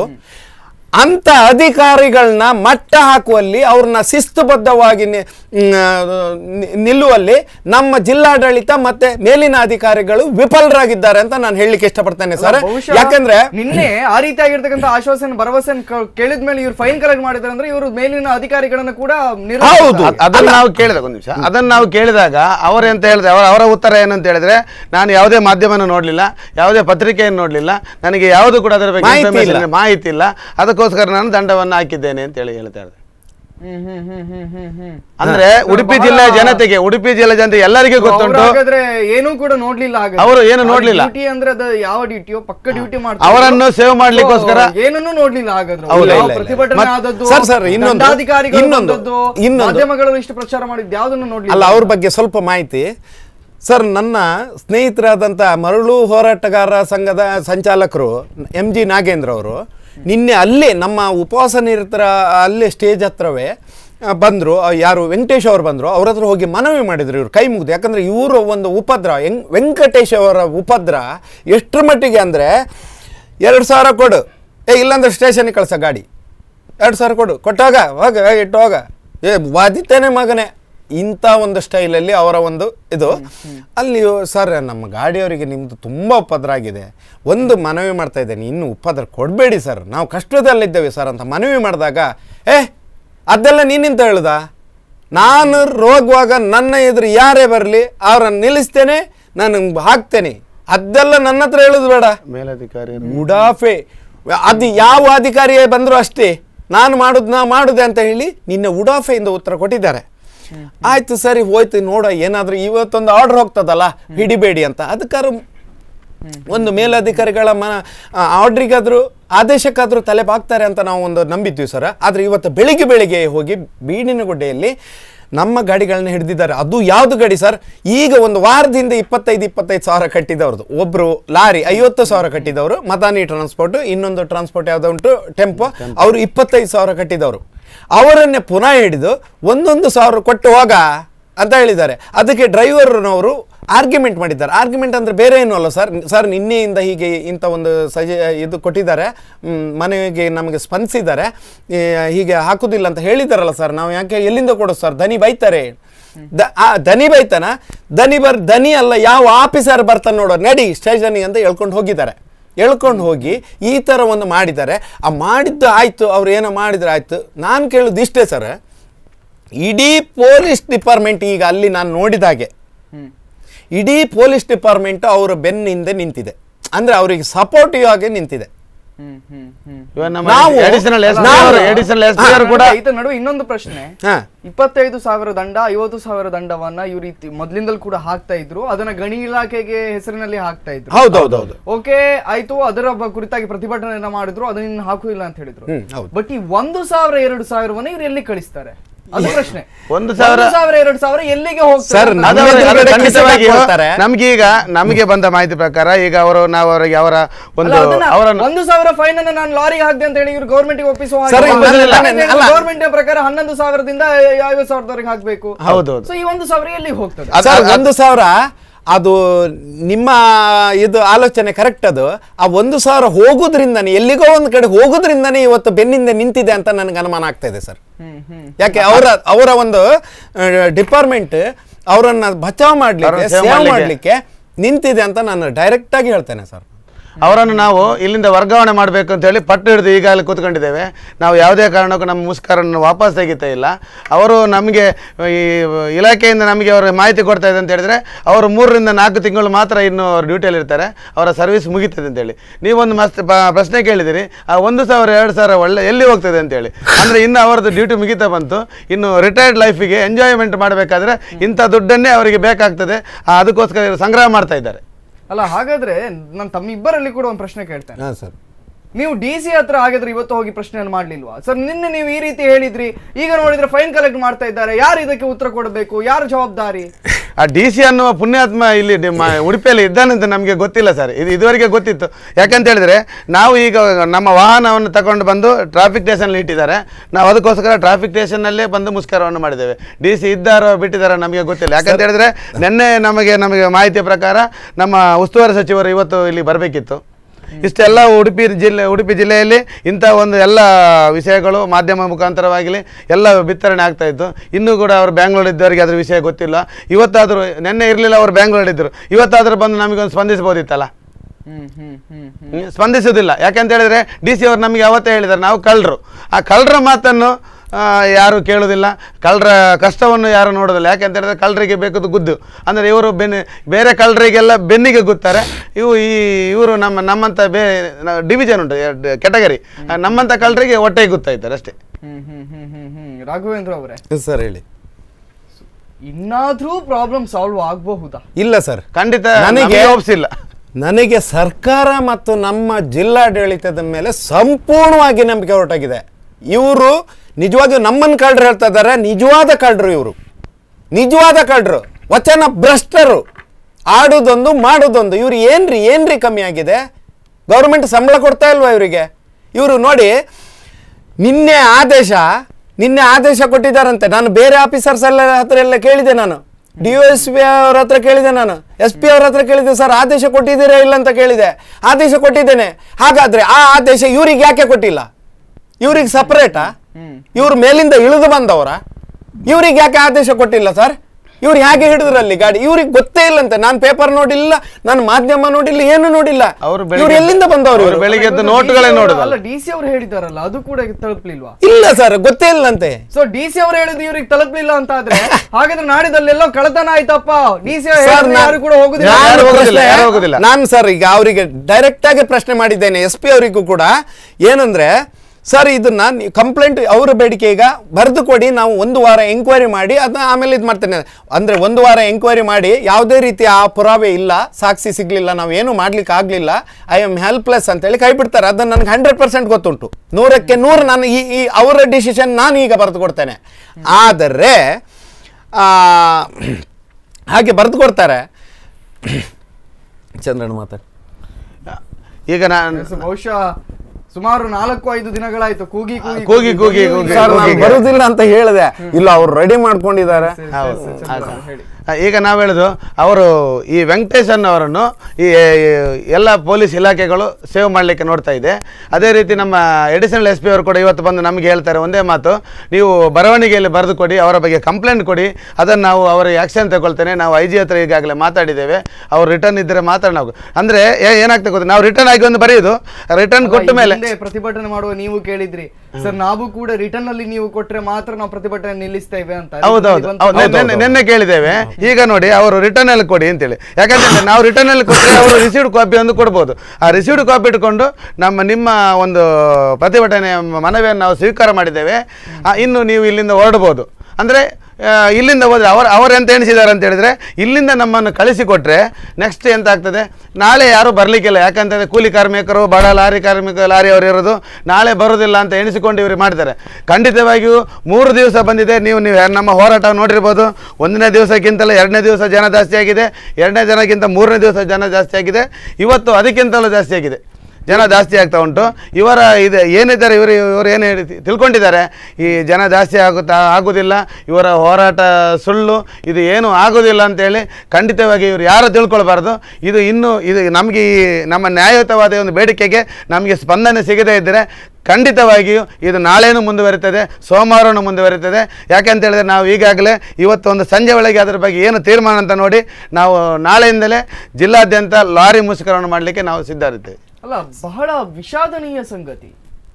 ಅಂತ ಅಧಿಕಾರಿಗಳನ್ನ ಮಟ್ಟ ಹಾಕುವಲ್ಲಿ ಅವ್ರನ್ನ ಶಿಸ್ತುಬದ್ಧವಾಗಿ ನಿ- ಮ್, ನಿ- ನಿಲ್ಲುವಲ್ಲಿ ನಮ್ಮ ಜಿಲ್ಲಾಡಳಿತ ಮತ್ತೆ ಮೇಲಿನ ಅಧಿಕಾರಿಗಳು ವಿಫಲರಾಗಿದ್ದಾರೆ ಅಂತ ನಾನು ಹೇಳಲಿಕ್ಕೆ ಇಷ್ಟಪಡ್ತೇನೆ ಸರ್ ಬಹುಶಃ ಯಾಕಂದ್ರೆ ನಿನ್ನೆ ಆ ರೀತಿ ಆಗಿರ್ತಕ್ಕಂಥ ಆಶ್ವಾಸನೆ ಭರವಸೆ ಕೇಳಿದ ಮೇಲೆ ಇವ್ರು ಫೈನ್ ಕಲೆಕ್ಟ್ ಮಾಡಿದ್ದಾರೆ ಅಂದ್ರೆ ಇವರು ಮೇಲಿನ ಅಧಿಕಾರಿಗಳನ್ನ ಕೂಡ ನಿರ್ವಹಿಸ್ತಾರೆ. ಹೌದು. ಅದ್- ಅದನ್ನ ನಾವು ಕೇಳಿದಾಗ ಒಂದು ನಿಮಿಷ ಅದನ್ನ ನಾವು ಕೇಳಿದಾಗ ಅವರು ಎಂತ ಹೇಳಿದ್ರೆ ಅವರ ಅವರ ಉತ್ತರ ಏನಂತ ಹೇಳಿದ್ರೆ ನಾನು ಯಾವುದೇ ಮಾಧ್ಯಮನ ನೋಡಲಿಲ್ಲ ಯಾವುದೇ ಪತ್ರಿಕೆಯನ್ನು ನೋಡಲಿಲ್ಲ ನನಗೆ ಯಾವುದು ಕೂಡ ಅದರ ಬಗ್ಗೆ ಮಾಹಿತಿ information ಇಲ್ಲ. ಇಲ್ಲ, ಮಾಹಿತಿ ಇಲ್ಲ ಅದಕ್ಕೋಸ್ಕರ ನಾನು ದಂಡವನ್ನು ಹಾಕಿದ್ದೇನೆ ಅಂತ ಹೇಳಿ ಹೇಳ್ತಾ ಇದ್ದಾರೆ ಹ್ಮ್ ಹ್ಮ್ ಹ್ಮ್ ಹ್ಮ್ ಹ್ಮ್ ಹ್ಮ್ ಅಂದ್ರೆ ಹಾ. ಉಡುಪಿ ಬಹಳ- ಜಿಲ್ಲೆಯ ಜನತೆಗೆ ಉಡುಪಿ ಜಿಲ್ಲೆ ಜನತೆ ಎಲ್ಲರಿಗೂ ಅವ್ರು ಗೊತ್ತುಂಟು ಹಾಗಾದ್ರೆ ಏನೂ ಕೂಡ ನೋಡ್ಲಿಲ್ಲ ಹಾಗಾದ್ರೆ. ಅವರು ಏನು ಆ ನೋಡ್ಲಿಲ್ಲ. ಡ್ಯೂಟಿ ಅಂದ್ರೆ ಅದು ಯಾವ ಡ್ಯೂಟಿಯೋ ಪಕ್ಕ ಡ್ಯೂಟಿ ಮಾಡ್ತಾರೆ ಅವರನ್ನು ಸೇವ್ ಮಾಡ್ಲಿಕ್ಕೋಸ್ಕರ ಏನನ್ನೂ ನೋಡ್ಲಿಲ್ಲ ಹಾಗಾದ್ರೆ ಹೌದು, ಯಾವ ಇಲ್ಲ, ಇಲ್ಲ. ಪ್ರತಿಭಟನೆ ಮತ್- ಆದದ್ದು ಸರ್, ಸರ್, ಇನ್ನೊಂದು- ದಂಡಾಧಿಕಾರಿಗಳು ಇನ್ನೊಂದು- ಬಂದದ್ದು, ಇನ್ನೊಂದು. ಮಾಧ್ಯಮಗಳು ಇಷ್ಟು ಪ್ರಚಾರ ಮಾಡಿದ್ದು ಯಾವ್ದನ್ನು ನೋಡ್ಲಿಲ್ಲ ಅಲ್ಲ ಅವ್ರ ಬಗ್ಗೆ ಸ್ವಲ್ಪ ಮಾಹಿತಿ ಸರ್ ನನ್ನ ಸ್ನೇಹಿತರಾದಂಥ ಮರಳು ಹೋರಾಟಗಾರರ ಸಂಘದ ಸಂಚಾಲಕರು ಎಂ ಜಿ ನಾಗೇಂದ್ರ ಅವರು ನಿನ್ನೆ ಅಲ್ಲೇ ನಮ್ಮ ಉಪವಾಸ ನಿರತರ ಅಲ್ಲೇ ಸ್ಟೇಜ್ ಹತ್ರವೇ ಬಂದರು ಯಾರು ವೆಂಕಟೇಶ್ ಅವರು ಬಂದರು ಅವ್ರ ಹತ್ರ ಹೋಗಿ ಮನವಿ ಮಾಡಿದ್ರು ಇವ್ರು ಕೈ ಮುಗಿದು ಯಾಕಂದರೆ ಇವರು ಒಂದು ಉಪದ್ರ ಹೆಂಗ್ ವೆಂಕಟೇಶ್ ಅವರ ಉಪದ್ರ ಎಷ್ಟರ ಮಟ್ಟಿಗೆ ಅಂದರೆ ಎರಡು ಸಾವಿರ ಕೊಡು ಏ ಇಲ್ಲಾಂದ್ರೆ ಸ್ಟೇಷನ್ಗೆ ಕಳ್ಸ ಗಾಡಿ ಎರಡು ಸಾವಿರ ಕೊಡು ಕೊಟ್ಟಾಗ ಹೋಗ ಹೋಗ್ ಇಟ್ಟು ಹೋಗ ಏ ವಾದಿತೇನೆ ಮಗನೇ ಇಂಥ ಒಂದು ಸ್ಟೈಲಲ್ಲಿ ಅವರ ಒಂದು ಇದು ಅಲ್ಲಿ ಸರ್ ನಮ್ಮ ಗಾಡಿಯವರಿಗೆ ನಿಮ್ಮದು ತುಂಬ ಉಪದ್ರ ಆಗಿದೆ ಒಂದು ಮನವಿ ಮಾಡ್ತಾ ಇದ್ದೇನೆ ಇನ್ನು ಉಪದ್ರ ಕೊಡಬೇಡಿ ಸರ್ ನಾವು ಕಷ್ಟದಲ್ಲಿದ್ದೇವೆ ಸರ್ ಅಂತ ಮನವಿ ಮಾಡಿದಾಗ ಏ ಅದೆಲ್ಲ ನೀನಿಂತ ಹೇಳುದ ನಾನು ರೋಗುವಾಗ ನನ್ನ ಎದುರು ಯಾರೇ ಬರಲಿ ಅವರನ್ನು ನಿಲ್ಲಿಸ್ತೇನೆ ನಾನು ಹಾಕ್ತೇನೆ ಅದೆಲ್ಲ ನನ್ನ ಹತ್ರ ಹೇಳೋದು ಬೇಡ ಮೇಲಧಿಕಾರಿ ಉಡಾಫೆ ಅದು ಯಾವ ಅಧಿಕಾರಿಯೇ ಬಂದರೂ ಅಷ್ಟೇ ನಾನು ಮಾಡುದು ನಾ ಮಾಡುದೆ ಅಂತ ಹೇಳಿ ನಿನ್ನೆ ಉಡಾಫೆಯಿಂದ ಉತ್ತರ ಕೊಟ್ಟಿದ್ದಾರೆ ಆಯ್ತು ಸರಿ ಹೋಯ್ತು ನೋಡ ಏನಾದರೂ ಇವತ್ತೊಂದು ಆರ್ಡರ್ ಹೋಗ್ತದಲ್ಲ ಹಿಡಿಬೇಡಿ ಅಂತ ಅದಕ್ಕಾರ ಒಂದು ಮೇಲಧಿಕಾರಿಗಳ ಮ ಆರ್ಡ್ರಿಗಾದರೂ ಆದೇಶಕ್ಕಾದರೂ ತಲೆ ಬಾಗ್ತಾರೆ ಅಂತ ನಾವು ಒಂದು ನಂಬಿದ್ವಿ ಸರ್ ಆದರೆ ಇವತ್ತು ಬೆಳಿಗ್ಗೆ ಬೆಳಿಗ್ಗೆ ಹೋಗಿ ಬೀಡಿನಗುಡ್ಡೆಯಲ್ಲಿ ನಮ್ಮ ಗಾಡಿಗಳನ್ನ ಹಿಡಿದಿದ್ದಾರೆ ಅದು ಯಾವುದು ಗಾಡಿ ಸರ್ ಈಗ ಒಂದು ವಾರದಿಂದ ಇಪ್ಪತ್ತೈದು ಇಪ್ಪತ್ತೈದು ಸಾವಿರ ಕಟ್ಟಿದವ್ರದ್ದು ಒಬ್ಬರು ಲಾರಿ ಐವತ್ತು ಸಾವಿರ ಕಟ್ಟಿದವರು ಮದಾನಿ ಟ್ರಾನ್ಸ್ಪೋರ್ಟ್ ಇನ್ನೊಂದು ಟ್ರಾನ್ಸ್ಪೋರ್ಟ್ ಯಾವುದೋ ಉಂಟು ಟೆಂಪೋ ಅವರು ಇಪ್ಪತ್ತೈದು ಸಾವಿರ ಕಟ್ಟಿದವರು ಅವರನ್ನೇ ಪುನಃ ಹಿಡಿದು ಒಂದೊಂದು ಸಾವಿರ ಕೊಟ್ಟು ಹೋಗ ಅಂತ ಹೇಳಿದ್ದಾರೆ ಅದಕ್ಕೆ ಡ್ರೈವರ್ನವರು ಆರ್ಗ್ಯುಮೆಂಟ್ ಮಾಡಿದ್ದಾರೆ ಆರ್ಗ್ಯುಮೆಂಟ್ ಅಂದರೆ ಬೇರೆ ಏನೂ ಅಲ್ಲ ಸರ್ ಸರ್ ನಿನ್ನೆಯಿಂದ ಹೀಗೆ ಇಂಥ ಒಂದು ಸಜೆ ಇದು ಕೊಟ್ಟಿದ್ದಾರೆ ಮ್, ಮನೆಗೆ ನಮಗೆ ಸ್ಪಂದಿಸಿದ್ದಾರೆ ಈ, ಹೀಗೆ ಹಾಕುದಿಲ್ಲ ಅಂತ ಹೇಳಿದಾರಲ್ಲ ಸರ್ ನಾವು ಯಾಕೆ ಎಲ್ಲಿಂದ ಕೊಡೋದು ಸರ್ ದನಿ ಬೈತಾರೆ ದ ಆ ದನಿ ಬೈತಾನ ದನಿ ಬರ್ ದನಿ ಅಲ್ಲ ಯಾವ ಆಫೀಸರ್ ಬರ್ತಾನೆ ನೋಡೋ ನಡಿ ಸ್ಟೇಷನಿಗೆ ಅಂತ ಹೇಳ್ಕೊಂಡು ಹೋಗಿದ್ದಾರೆ ಎಳ್ಕೊಂಡು ಹೋಗಿ ಈ ಥರ ಒಂದು ಮಾಡಿದ್ದಾರೆ ಆ ಮಾಡಿದ್ದು ಆಯಿತು ಅವ್ರು ಏನೋ ಮಾಡಿದ್ರೆ ಆಯಿತು ನಾನು ಕೇಳೋದು ಇಷ್ಟೇ ಸರ್ ಇಡೀ ಪೊಲೀಸ್ ಡಿಪಾರ್ಟ್ಮೆಂಟ್ ಈಗ ಅಲ್ಲಿ ನಾನು ನೋಡಿದ ಹಾಗೆ ಹ್ಮ್ ಇಡೀ ಪೊಲೀಸ್ ಡಿಪಾರ್ಟ್ಮೆಂಟ್ ಅವರ ಬೆನ್ನ ಹಿಂದೆ ನಿಂತಿದೆ ಅಂದರೆ ಅವರಿಗೆ ಸಪೋರ್ಟಿವ್ ಆಗಿ ನಿಂತಿದೆ ಹ್ಮ್ ಹ್ಮ್ ಹ್ಮ್ ಇವಾಗ ನಮ್ಮ ನಾವು- ಅಡಿಷನಲ್ ಎಸ್ ಪಿ ನಾವು- ಅವರು ಅಡಿಷನಲ್ ಎಸ್ ಪಿ ಅವರು ಕೂಡ ಇದರ ನಡುವೆ ಇನ್ನೊಂದು ಪ್ರಶ್ನೆ ಹಾಂ ಇಪ್ಪತ್ತೈದು ಸಾವಿರ ದಂಡ ಐವತ್ತು ಸಾವಿರ ದಂಡವನ್ನ ಇವ್ರು ಇತ್ತಿ- ಮೊದ್ಲಿಂದಲೂ ಕೂಡ ಹಾಕ್ತಾ ಇದ್ರು ಅದನ್ನ ಗಣಿ ಇಲಾಖೆಗೆ ಹೆಸರಿನಲ್ಲಿ ಹಾಕ್ತಾ ಇದ್ರು ಹೌದೌದೌದು ಓಕೆ ಆಯ್ತು ಅದರ ಬ- ಕುರಿತಾಗಿ ಪ್ರತಿಭಟನೆಯನ್ನ ಮಾಡಿದ್ರು ಅದನ್ನ ಹಾಕುದಿಲ್ಲ ಅಂತ ಹೇಳಿದ್ರು ಹ್ಮ್, ಹೌದು. ಬಟ್ ಈ ಒಂದು ಸಾವಿರ ಎರಡು ಸಾವಿರವನ್ನ ಇವ್ರು ಎಲ್ಲಿ ಕಳಿಸ್ತಾರೆ ಅದು ಪ್ರಶ್ನೆ ಒಂದು ಸಾವಿರ- ಸಾವಿರ ಎರಡು ಸಾವಿರ ಎಲ್ಲಿಗೆ ಹೋಗ್ತಾರೆ ಸರ್, ಅಂತ? ಅದು ನಮ್ಮ ಅವರು- ಅದು ಎದುರುಗಡೆ ಖಂಡಿತವಾಗಿಯೂ ಕಿಸೆ ಹಾಕ್ಕೊಳ್ತಾರೆ. ನಮ್ಗೀಗ ನಮಗೆ ಬಂದ ಮಾಹಿತಿ ಪ್ರಕಾರ ಈಗ ಅವರು ನಾವು ಅವರಿಗೆ ಅವರ ಒಂದು ಅಲ್ಲ, ಅದನ್ನ ಅವರನ್ನು ಒಂದು ಸಾವಿರ ಫೈನ್ ಅನ್ನ ನಾನು ಲಾರಿಗೆ ಹಾಕ್ದೆ ಅಂತ ಹೇಳಿ ಇವ್ರು ಗೌರ್ಮೆಂಟ್ ಒಪ್ಪಿಸುವ ಸರ್, ಇಲ್ಲ, ಇಲ್ಲ, ಇಲ್ಲ, ಅಲ್ಲ. ಗೌರ್ಮೆಂಟ್ ಪ್ರಕಾರ ಹನ್ನೊಂದು ಸಾವಿರದಿಂದ ಐವತ್ತು ಸಾವಿರದವರೆಗೆ ಹಾಕ್ಬೇಕು ಹೌದು ಸೊ ಈ ಒಂದು ಸಾವಿರ ಎಲ್ಲಿ ಹೋಗ್ತದೆ ಅದು- ಸರ್ ಅದು- ಒಂದು ಸಾವಿರ ಅದು ನಿಮ್ಮ ಇದು ಆಲೋಚನೆ ಕರೆಕ್ಟ್ ಅದು ಆ ಒಂದು ಸಾವಿರ ಹೋಗೋದ್ರಿಂದನೇ ಎಲ್ಲಿಗೋ ಒಂದು ಕಡೆ ಹೋಗೋದ್ರಿಂದನೇ ಇವತ್ತು ಬೆನ್ನಿಂದ ನಿಂತಿದೆ ಅಂತ ನನಗೆ ಅನುಮಾನ ಆಗ್ತಾ ಇದೆ ಸರ್ ಹ್ಮ್ ಹ್ಮ್ ಯಾಕೆ ಅವರ ಅವರ ಒಂದು ಡಿಪಾರ್ಟ್ಮೆಂಟ್ ಅವರನ್ನ ಬಚಾವ್ ಅವ್ರನ್ನ ಮಾಡ್ಲಿಕ್ಕೆ save ಸೇವ್ ಮಾಡ್ಲಿಕ್ಕೆ. ಮಾಡ್ಲಿಕ್ಕೆ ನಿಂತಿದೆ ಅಂತ ನಾನು ಡೈರೆಕ್ಟ್ ಆಗಿ ಹೇಳ್ತೇನೆ ಸರ್ ಅವರನ್ನು ನಾವು ಇಲ್ಲಿಂದ ವರ್ಗಾವಣೆ ಮಾಡಬೇಕು ಅಂತ ಹೇಳಿ ಪಟ್ಟು ಹಿಡಿದು ಈಗಾಗಲೇ ಕೂತ್ಕೊಂಡಿದ್ದೇವೆ ನಾವು ಯಾವುದೇ ಕಾರಣಕ್ಕೂ ನಮ್ಮ ಮುಷ್ಕರನ್ನು ವಾಪಸ್ ತೆಗಿತಾ ಇಲ್ಲ ಅವರು ನಮಗೆ ಈ ಇಲಾಖೆಯಿಂದ ನಮಗೆ ಅವರು ಮಾಹಿತಿ ಕೊಡ್ತಾ ಇದೆ ಅಂತ ಹೇಳಿದ್ರೆ ಅವರು ಮೂರರಿಂದ ನಾಲ್ಕು ತಿಂಗಳು ಮಾತ್ರ ಇನ್ನು ಅವರು ಡ್ಯೂಟಿಯಲ್ಲಿ ಇರ್ತಾರೆ ಅವರ ಸರ್ವಿಸ್ ಮುಗೀತದೆ ಅಂತೇಳಿ ನೀವೊಂದು ಮಸ್ತ್ ಪ- ಪ್ರಶ್ನೆ ಕೇಳಿದಿರಿ ಆ ಒಂದು ಸಾವಿರ ಎರಡು ಸಾವಿರ ಒಳ್ಳೆ ಎಲ್ಲಿ ಹೋಗ್ತದೆ ಅಂತೇಳಿ ಅಂದರೆ ಇನ್ನು ಅವರದ್ದು ಡ್ಯೂಟಿ ಮುಗೀತಾ ಬಂತು ಇನ್ನು ರಿಟೈರ್ಡ್ ಲೈಫಿಗೆ ಎಂಜಾಯ್ಮೆಂಟ್ ಮಾಡಬೇಕಾದ್ರೆ ಇಂಥ ದುಡ್ಡನ್ನೇ ಅವರಿಗೆ ಬೇಕಾಗ್ತದೆ ಆ, ಅದಕ್ಕೋಸ್ಕರ ಇವರು ಸಂಗ್ರಹ ಮಾಡ್ತಾ ಇದ್ದಾರೆ ಅಲ್ಲ ಹಾಗಾದ್ರೆ ನಾನು ತಮ್ಮಿಬ್ಬರಲ್ಲಿ ಕೂಡ ಒಂದು ಪ್ರಶ್ನೆ ಕೇಳ್ತೇನೆ ಹಾಂ ಸರ್ ನೀವು ಡಿ ಸಿ ಹತ್ರ ಹಾಗಾದ್ರೆ ಇವತ್ತು ಹೋಗಿ ಪ್ರಶ್ನೆಯನ್ನು ಮಾಡ್ಲಿಲ್ವಾ ಸರ್ ನಿನ್ನೆ ನೀವು ಈ ರೀತಿ ಹೇಳಿದ್ರಿ ಈಗ ನೋಡಿದ್ರೆ ಫೈನ್ ಕಲೆಕ್ಟ್ ಮಾಡ್ತಾ ಇದ್ದಾರೆ ಯಾರು ಇದಕ್ಕೆ ಉತ್ತರ ಕೊಡಬೇಕು ಯಾರು ಜವಾಬ್ದಾರಿ ಆ ಡಿ ಸಿ ಅನ್ನುವ ಪುಣ್ಯಾತ್ಮ ಇಲ್ಲಿ ಡಿ- ಮ- ಉಡುಪಿಯಲ್ಲಿ ಇದ್ದಾನಂತ ನಮಗೆ ಗೊತ್ತಿಲ್ಲ ಸರ್ ಇದು ಇದುವರೆಗೆ ಗೊತ್ತಿತ್ತು ಯಾಕಂತ ಹೇಳಿದ್ರೆ ನಾವು ಈಗ ನಮ್ಮ ವಾಹನವನ್ನು ತಗೊಂಡು ಬಂದು ಟ್ರಾಫಿಕ್ ಸ್ಟೇಷನಲ್ಲಿ ಇಟ್ಟಿದ್ದಾರೆ ನಾವು ಅದಕ್ಕೋಸ್ಕರ ಟ್ರಾಫಿಕ್ ಸ್ಟೇಷನ್ನಲ್ಲೇ ಬಂದು ಮುಷ್ಕರವನ್ನು ಮಾಡಿದ್ದೇವೆ ಡಿ ಸಿ ಇದ್ದಾರೋ ಬಿಟ್ಟಿದ್ದಾರೋ ನಮಗೆ ಗೊತ್ತಿಲ್ಲ ಯಾಕಂತ ಹೇಳಿದ್ರೆ ನಿನ್ನೆ ನಮಗೆ ನಮಗೆ ಮಾಹಿತಿಯ ಪ್ರಕಾರ ನಮ್ಮ ಉಸ್ತುವಾರಿ ಸಚಿವರು ಇವತ್ತು ಇಲ್ಲಿ ಬರಬೇಕಿತ್ತು ಇಷ್ಟೆಲ್ಲ ಉಡುಪಿ ಜಿಲ್ಲೆ ಉಡುಪಿ ಜಿಲ್ಲೆಯಲ್ಲಿ ಇಂಥ ಒಂದು ಎಲ್ಲ ವಿಷಯಗಳು ಮಾಧ್ಯಮ ಮುಖಾಂತರವಾಗಲಿ ಎಲ್ಲ ಬಿತ್ತರಣೆ ಆಗ್ತಾ ಇತ್ತು ಇನ್ನೂ ಕೂಡ ಅವರು ಬ್ಯಾಂಗ್ಳೂರ್ ಇದ್ದವರಿಗೆ ಅದ್ರ ವಿಷಯ ಗೊತ್ತಿಲ್ಲ ಇವತ್ತಾದರೂ ನಿನ್ನೆ ಇರಲಿಲ್ಲ ಅವರು ಬ್ಯಾಂಗ್ಳೂರಲ್ಲಿದ್ದರು ಇವತ್ತಾದರೂ ಬಂದು ನಮಗೊಂದು ಸ್ಪಂದಿಸ್ಬೋದಿತ್ತಲ್ಲ ಹ್ಮ್ ಹ್ಮ್ ಹ್ಮ್ ಹ್ಮ್ ಹ್ಮ್, ಸ್ಪಂದಿಸೋದಿಲ್ಲ ಯಾಕಂತ ಹೇಳಿದ್ರೆ ಡಿ ಸಿ ಅವರು ನಮಗೆ ಅವತ್ತೇ ಹೇಳಿದ್ದಾರೆ ನಾವು ಕಳ್ಳರು ಆ ಕಳ್ಳರ ಮಾತನ್ನು ಆ, ಯಾರು ಕೇಳೋದಿಲ್ಲ ಕಳ್ಳರ ಕಷ್ಟವನ್ನು ಯಾರು ನೋಡೋದಿಲ್ಲ ಯಾಕಂತ ಹೇಳಿದ್ರೆ ಕಳ್ಳರಿಗೆ ಬೇಕದು ಗುದ್ದು ಅಂದರೆ ಇವರು ಬೆನ್ನು ಬೇರೆ ಕಳ್ಳರಿಗೆಲ್ಲ ಬೆನ್ನಿಗೆ ಗುತ್ತಾರೆ ಇವು ಈ ಇವರು ನಮ್ಮ ನಮ್ಮಂಥ ಬೇ ಡಿವಿಷನ್ ಉಂಟು ಕೆಟಗರಿ ನಮ್ಮಂಥ ಕಳ್ಳರಿಗೆ ಹೊಟ್ಟೆಗೆ ಗುತ್ತಾ ಇದ್ದಾರೆ ಅಷ್ಟೇ ಹ್ಮ್ ಹ್ಮ್ ಹ್ಮ್ ಹ್ಮ್ ಹ್ಮ್ ರಾಘವೇಂದ್ರ ಅವರೇ ಸರ್ ಹೇಳಿ ಇನ್ನಾದ್ರೂ ಪ್ರಾಬ್ಲಮ್ ಸಾಲ್ವ್ ಆಗಬಹುದಾ ಇಲ್ಲ ಸರ್ ಖಂಡಿತ ನನಗೆ- ನನಗೆ ಒಪ್ಸಿಲ್ಲ ನನಗೆ ಸರ್ಕಾರ ಮತ್ತು ನಮ್ಮ ಜಿಲ್ಲಾಡಳಿತದ ಮೇಲೆ ಸಂಪೂರ್ಣವಾಗಿ ನಂಬಿಕೆ ಹೊರಟಾಗಿದೆ ಇವರು ನಿಜವಾಗಿಯೂ ನಮ್ಮನ್ನು ಕಳ್ಳರು ಹೇಳ್ತಾ ಇದ್ದಾರೆ ನಿಜವಾದ ಕಳ್ಳರು ಇವರು ನಿಜವಾದ ಕಳ್ಳರು ವಚನ ಭ್ರಷ್ಟರು ಆಡುದೊಂದು ಮಾಡೋದೊಂದು ಇವ್ರು ಏನ್ರಿ ಏನ್ರಿ ಕಮ್ಮಿ ಆಗಿದೆ ಗೌರ್ಮೆಂಟ್ ಸಂಬಳ ಕೊಡ್ತಾ ಇಲ್ವಾ ಇವರಿಗೆ ಇವರು ನೋಡಿ ನಿನ್ನೆ ಆದೇಶ ನಿನ್ನೆ ಆದೇಶ ಕೊಟ್ಟಿದ್ದಾರಂತೆ ನಾನು ಬೇರೆ ಆಫೀಸರ್ಸ್ ಎಲ್ಲ ಹತ್ರ ಎಲ್ಲ ಕೇಳಿದೆ ನಾನು ಡಿ ಎಸ್ ಪಿ ಅವ್ರ ಹತ್ರ ಕೇಳಿದೆ ನಾನು ಎಸ್ ಪಿ ಅವ್ರ ಹತ್ರ ಕೇಳಿದೆ ಸರ್ ಆದೇಶ ಕೊಟ್ಟಿದ್ದೀರಾ ಇಲ್ಲ ಅಂತ ಕೇಳಿದೆ ಆದೇಶ ಕೊಟ್ಟಿದ್ದೇನೆ ಹಾಗಾದ್ರೆ ಆ ಆದೇಶ ಇವ್ರಿಗೆ ಯಾಕೆ ಕೊಟ್ಟಿಲ್ಲ ಇವ್ರಿಗೆ ಸಪರೇಟಾ ಇವ್ರು ಮೇಲಿಂದ ಇಳಿದು ಬಂದವರ ಇವ್ರಿಗೆ ಯಾಕೆ ಆದೇಶ ಕೊಟ್ಟಿಲ್ಲ ಸರ್ ಇವ್ರು ಹೇಗೆ ಹಿಡಿದ್ರಲ್ಲಿ ಗಾಡಿ ಇವ್ರಿಗೆ ಗೊತ್ತೇ ಇಲ್ಲಂತೆ ನಾನು ಪೇಪರ್ ನೋಡಿಲ್ಲ ನಾನು ಮಾಧ್ಯಮ ನೋಡಿಲ್ಲ ಏನು ನೋಡಿಲ್ಲ ಅವ್ರು ಇವ್ರು ಎಲ್ಲಿಂದ ಬಂದವರು ಅವ್ರು ಇವ್ರು? ಬೆಳಿಗ್ಗೆ ಎದ್ದು ನೋಟುಗಳೇ ಅಲ್ಲ ನೋಡುದಲ್ಲ ಡಿ ಸಿ ಅವರು ಹೇಳಿದಾರಲ್ಲ ಅದು ಕೂಡ ತಲುಪ್ಲಿಲ್ವಾ ಇಲ್ಲ ಸರ್ ಗೊತ್ತೇ ಇಲ್ಲಂತೆ ಸೊ ಡಿ ಸಿ ಅವರು ಹೇಳಿದ್ದು ಇವ್ರಿಗೆ ತಲುಪ್ಲಿಲ್ಲ ಅಂತ ಆದ್ರೆ ಹಾಗಾದ್ರೆ ನಾಡಿದಲ್ಲೆಲ್ಲೋ ಕಳತನ ಆಯ್ತಪ್ಪ ಡಿ ಸಿ ಸರ್, ನಾ- ಯಾರು ಕೂಡ ಹೋಗುದಿಲ್ಲ ನಾನು ಯಾರು ಹೋಗುದಿಲ್ಲ, ಪ್ರಶ್ನೆ- ಯಾರು ಹೋಗುದಿಲ್ಲ. ನಾನು ಸರ್ ಈಗ ಅವರಿಗೆ ಡೈರೆಕ್ಟ್ ಆಗಿ ಪ್ರಶ್ನೆ ಮಾಡಿದ್ದೇನೆ ಎಸ್ ಪಿ ಅವರಿಗೂ ಕೂಡ ಏನಂದ್ರೆ ಸರ್ ಇದನ್ನ ಕಂಪ್ಲೇಂಟ್ ಅವರ ಬೇಡಿಕೆ ಈಗ ಬರೆದು ಕೊಡಿ ನಾವು ಒಂದು ವಾರ ಎಂಕ್ವೈರಿ ಮಾಡಿ ಅದನ್ನ ಆಮೇಲೆ ಇದು ಮಾಡ್ತೇನೆ ಅಂದ್ರೆ ಒಂದು ವಾರ ಎಂಕ್ವೈರಿ ಮಾಡಿ ಯಾವುದೇ ರೀತಿ ಆ ಪುರಾವೆ ಇಲ್ಲ ಸಾಕ್ಷಿ ಸಿಗ್ಲಿಲ್ಲ ನಾವು ಏನು ಮಾಡ್ಲಿಕ್ಕೆ ಆಗ್ಲಿಲ್ಲ ಐ ಆಮ್ ಹೆಲ್ಪ್ಲೆಸ್ ಅಂತೇಳಿ ಕೈ ಬಿಡ್ತಾರೆ ಅದನ್ನ ನನಗೆ ಹಂಡ್ರೆಡ್ ಪರ್ಸೆಂಟ್ ಗೊತ್ತುಂಟು ನೂರಕ್ಕೆ ನೂರು ನಾನು ಈ ಈ ಅವರ ಡಿಸಿಷನ್ ನಾನು ಈಗ ಬರೆದು ಕೊಡ್ತೇನೆ ಆದರೆ ಆ, ಹಾಗೆ ಬರೆದು ಕೊಡ್ತಾರೆ ಚಂದ್ರಣ್ಣ ಮಾತಾಡಿ ಈಗ ನಾನು ಸೊ ಬಹುಶಃ ಸುಮಾರು ನಾಲ್ಕು ಐದು ದಿನಗಳಾಯ್ತು ಕೂಗಿ ಕೂಗಿ ಕೂಗಿ, ಕೂಗಿ, ಕೂಗಿ. ಸರ್ ನಾನು ಹೋಗಿ. ಬರುದಿಲ್ಲ ಅಂತ ಹೇಳಿದೆ ಇಲ್ಲ ಅವ್ರು ರೆಡಿ ಮಾಡ್ಕೊಂಡಿದ್ದಾರೆ ಸರಿ, ಹೌದು. ಸರಿ, ಸರಿ, ಹೌದು. ಚಂದ್ರ, ಹೇಳಿ ಆ, ಈಗ ನಾವು ಹೇಳುದು ಅವರು ಈ ವೆಂಕಟೇಶನ್ ಅವರನ್ನು ಈ ಈ ಎಲ್ಲ ಪೊಲೀಸ್ ಇಲಾಖೆಗಳು ಸೇವ್ ಮಾಡಲಿಕ್ಕೆ ನೋಡ್ತಾ ಇದೆ ಅದೇ ರೀತಿ ನಮ್ಮ ಎಡಿಷನಲ್ ಎಸ್ ಪಿ ಅವರು ಕೂಡ ಇವತ್ತು ಬಂದು ನಮಗೆ ಹೇಳ್ತಾರೆ ಒಂದೇ ಮಾತು ನೀವು ಬರವಣಿಗೆಯಲ್ಲಿ ಬರೆದು ಕೊಡಿ ಅವರ ಬಗ್ಗೆ ಕಂಪ್ಲೇಂಟ್ ಕೊಡಿ ಅದನ್ನು ನಾವು ಅವರಿಗೆ ಆಕ್ಷನ್ ತಗೊಳ್ತೇನೆ ನಾವು ಐ ಜಿ ಹತ್ರ ಈಗಾಗಲೇ ಮಾತಾಡಿದ್ದೇವೆ ಅವ್ರು ರಿಟರ್ನ್ ಇದ್ದರೆ ಮಾತಾಡ ನಾವು ಅಂದರೆ ಏನಾಗ್ತದೆ ಗೊತ್ತಾ ನಾವು ರಿಟರ್ನ್ ಆಗಿ ಒಂದು ಬರೆಯೋದು ರಿಟರ್ನ್ ಕೊಟ್ಟ ಅಲ್ಲ, ಮೇಲೆ ಹಿಂದೆ ಪ್ರತಿಭಟನೆ ಮಾಡುವ ನೀವು ಕೇಳಿದ್ರಿ ಸರ್ ನಾವು ಕೂಡ ರಿಟರ್ನ್ ಅಲ್ಲಿ ನೀವು ಕೊಟ್ರೆ ಮಾತ್ರ ನಾವು ಪ್ರತಿಭಟನೆ ನಿಲ್ಲಿಸ್ತೇವೆ ಅಂತ ಹೌದೌದು ಹೌದು, ನಿನ್ನೆ- ನಿನ್ನೆ ಕೇಳಿದ್ದೇವೆ ಈಗ ನೋಡಿ ಅವರು ರಿಟರ್ನ್ ಅಲ್ಲಿ ಕೊಡಿ ಅಂತೇಳಿ ಯಾಕಂದ್ರೆ ನಾವು ರಿಟರ್ನ್ ಅಲ್ಲಿ ಕೊಟ್ಟರೆ ಅವರು ರಿಸೀವ್ಡ್ ಕಾಪಿ ಒಂದು ಕೊಡ್ಬೋದು ಆ ರಿಸೀವ್ಡ್ ಕಾಪಿ ಇಟ್ಕೊಂಡು ನಮ್ಮ ನಿಮ್ಮ ಒಂದು ಪ್ರತಿಭಟನೆ ಮನವಿಯನ್ನು ನಾವು ಸ್ವೀಕಾರ ಮಾಡಿದ್ದೇವೆ ಆ, ಇನ್ನು ನೀವು ಇಲ್ಲಿಂದ ಹೊರಡ್ಬೋದು ಅಂದ್ರೆ ಆ, ಇಲ್ಲಿಂದ ಹೋದ್ರೆ ಅವರು ಅವರು ಎಂತ ಎಣಿಸಿದ್ದಾರೆ ಅಂತ ಹೇಳಿದ್ರೆ ಇಲ್ಲಿಂದ ನಮ್ಮನ್ನು ಕಳಿಸಿಕೊಟ್ರೆ ನೆಕ್ಸ್ಟ್ ಎಂತ ಆಗ್ತದೆ ನಾಳೆ ಯಾರು ಬರಲಿಕ್ಕಿಲ್ಲ ಯಾಕಂತಂದ್ರೆ ಕೂಲಿ ಕಾರ್ಮಿಕರು ಬಡ ಲಾರಿ ಕಾರ್ಮಿಕ ಲಾರಿ ಅವರು ಇರೋದು ನಾಳೆ ಬರೋದಿಲ್ಲ ಅಂತ ಎಣಿಸಿಕೊಂಡು ಇವರು ಮಾಡ್ತಾರೆ ಖಂಡಿತವಾಗಿಯೂ ಮೂರು ದಿವಸ ಬಂದಿದೆ ನೀವು ನೀವು ಯಾರ್- ನಮ್ಮ ಹೋರಾಟ ನೋಡಿರ್ಬೋದು ಒಂದನೇ ದಿವಸಕ್ಕಿಂತಲೂ ಎರಡನೇ ದಿವಸ ಜನ ಜಾಸ್ತಿ ಆಗಿದೆ ಎರಡನೇ ಜನಕ್ಕಿಂತ ಮೂರನೇ ದಿವಸ ಜನ ಜಾಸ್ತಿ ಆಗಿದೆ ಇವತ್ತು ಅದಕ್ಕಿಂತಲೂ ಜಾಸ್ತಿ ಆಗಿದೆ ಜನ ಜಾಸ್ತಿ ಆಗ್ತಾ ಉಂಟು ಇವರ ಇದು ಏನಿದ್ದಾರೆ ಇವರು ಇವರು ಏನು ಹೇಳಿ ತಿಳ್ಕೊಂಡಿದ್ದಾರೆ ಈ ಜನ ಜಾಸ್ತಿ ಆಗುತ್ತಾ ಆಗುವುದಿಲ್ಲ ಇವರ ಹೋರಾಟ ಸುಳ್ಳು ಇದು ಏನು ಆಗುವುದಿಲ್ಲ ಅಂತೇಳಿ ಖಂಡಿತವಾಗಿ ಇವರು ಯಾರು ತಿಳ್ಕೊಳ್ಬಾರ್ದು ಇದು ಇನ್ನು ಇದು ನಮಗೆ ಈ ನಮ್ಮ ನ್ಯಾಯಯುತವಾದ ಒಂದು ಬೇಡಿಕೆಗೆ ನಮಗೆ ಸ್ಪಂದನೆ ಸಿಗದೇ ಇದ್ದರೆ ಖಂಡಿತವಾಗಿಯೂ ಇದು ನಾಳೆನೂ ಮುಂದುವರಿತದೆ ಸೋಮವಾರನೂ ಮುಂದುವರಿತದೆ ಯಾಕೆಂತ ಹೇಳಿದ್ರೆ ನಾವು ಈಗಾಗಲೇ ಇವತ್ತು ಒಂದು ಸಂಜೆ ಒಳಗೆ ಅದರ ಬಗ್ಗೆ ಏನು ತೀರ್ಮಾನ ಅಂತ ನೋಡಿ ನಾವು ನಾಳೆಯಿಂದಲೇ ಜಿಲ್ಲಾದ್ಯಂತ ಲಾರಿ ಮುಷ್ಕರವನ್ನು ಮಾಡಲಿಕ್ಕೆ ನಾವು ಸಿದ್ಧರಿದ್ದೇವೆ ಅಲ್ಲ ಬಹಳ ವಿಷಾದನೀಯ ಸಂಗತಿ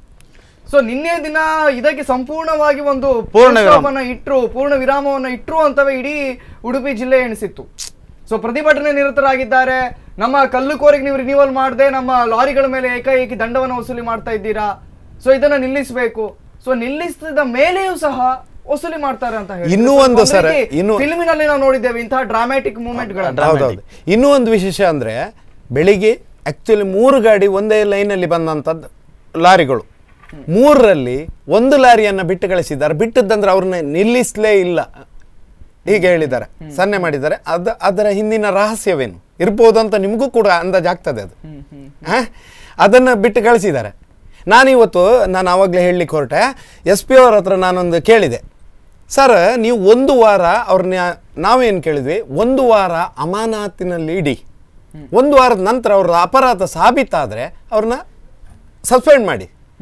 ಸೊ ನಿನ್ನೆ ದಿನ ಇದಕ್ಕೆ ಸಂಪೂರ್ಣವಾಗಿ ಒಂದು ಪೂರ್ಣ full ವಿರಾಮ. stop ಅನ್ನ ಇಟ್ರು ಪೂರ್ಣ ವಿರಾಮವನ್ನ ಇಟ್ರು ಅಂತವೇ ಇಡೀ ಉಡುಪಿ ಜಿಲ್ಲೆ ಎಣಿಸಿತ್ತು ಸೊ ಪ್ರತಿಭಟನೆ ನಿರತರಾಗಿದ್ದಾರೆ ನಮ್ಮ ಕಲ್ಲುಕೋರಿಗೆ ನೀವು ರಿನ್ಯೂವಲ್ ಮಾಡದೆ ನಮ್ಮ ಲಾರಿಗಳ ಮೇಲೆ ಏಕಾಏಕಿ ದಂಡವನ್ನು ವಸೂಲಿ ಮಾಡ್ತಾ ಇದ್ದೀರಾ ಸೊ ಇದನ್ನ ನಿಲ್ಲಿಸಬೇಕು ಸೊ ನಿಲ್ಲಿಸಿದ ಮೇಲೆಯೂ ಸಹ ವಸೂಲಿ ಮಾಡ್ತಾರೆ ಅಂತ ಹೇಳಿ ಇನ್ನೂ ಒಂದು ಸರ್, ಇನ್ನು- ಫಿಲ್ಮಿನಲ್ಲಿ ನಾವು ನೋಡಿದ್ದೇವೆ ಇಂತಹ ಡ್ರಾಮ್ಯಾಟಿಕ್ ಮೂಮೆಂಟ್ ಗಳನ್ನ ಹೌದೌದು ಇನ್ನೂ ಒಂದು ವಿಶೇಷ ಅಂದರೆ ಬೆಳಿಗ್ಗೆ ಆ್ಯಕ್ಚುಲಿ ಮೂರು ಗಾಡಿ ಒಂದೇ ಲೈನಲ್ಲಿ ಬಂದಂಥದ್ದು ಲಾರಿಗಳು ಮೂರರಲ್ಲಿ ಒಂದು ಲಾರಿಯನ್ನು ಬಿಟ್ಟು ಕಳಿಸಿದ್ದಾರೆ ಬಿಟ್ಟದ್ದಂದ್ರೆ ಅವ್ರನ್ನ ನಿಲ್ಲಿಸಲೇ ಇಲ್ಲ ಹೀಗೆ ಹೇಳಿದ್ದಾರೆ ಸನ್ನೆ ಮಾಡಿದ್ದಾರೆ ಅದು ಅದರ ಹಿಂದಿನ ರಹಸ್ಯವೇನು ಇರ್ಬೋದು ಅಂತ ನಿಮಗೂ ಕೂಡ ಅಂದಾಜಾಗ್ತದೆ ಅದು ಆ? ಅದನ್ನು ಬಿಟ್ಟು ಕಳಿಸಿದ್ದಾರೆ ನಾನಿವತ್ತು ನಾನು ಆವಾಗಲೇ ಹೇಳಲಿಕ್ಕೆ ಹೊರಟೆ ಎಸ್ ಪಿ ಅವ್ರ ಹತ್ರ ನಾನೊಂದು ಕೇಳಿದೆ ಸರ್ ನೀವು ಒಂದು ವಾರ ಅವ್ರನ್ನ ನಾವೇನು ಕೇಳಿದ್ವಿ ಒಂದು ವಾರ ಅಮಾನತಿನಲ್ಲಿ ಇಡಿ ಒಂದು ವಾರದ ನಂತರ ಅವ್ರ ಅಪರಾಧ ಸಾಬೀತಾದರೆ ಅವ್ರನ್ನ ಸಸ್ಪೆಂಡ್ ಮಾಡಿ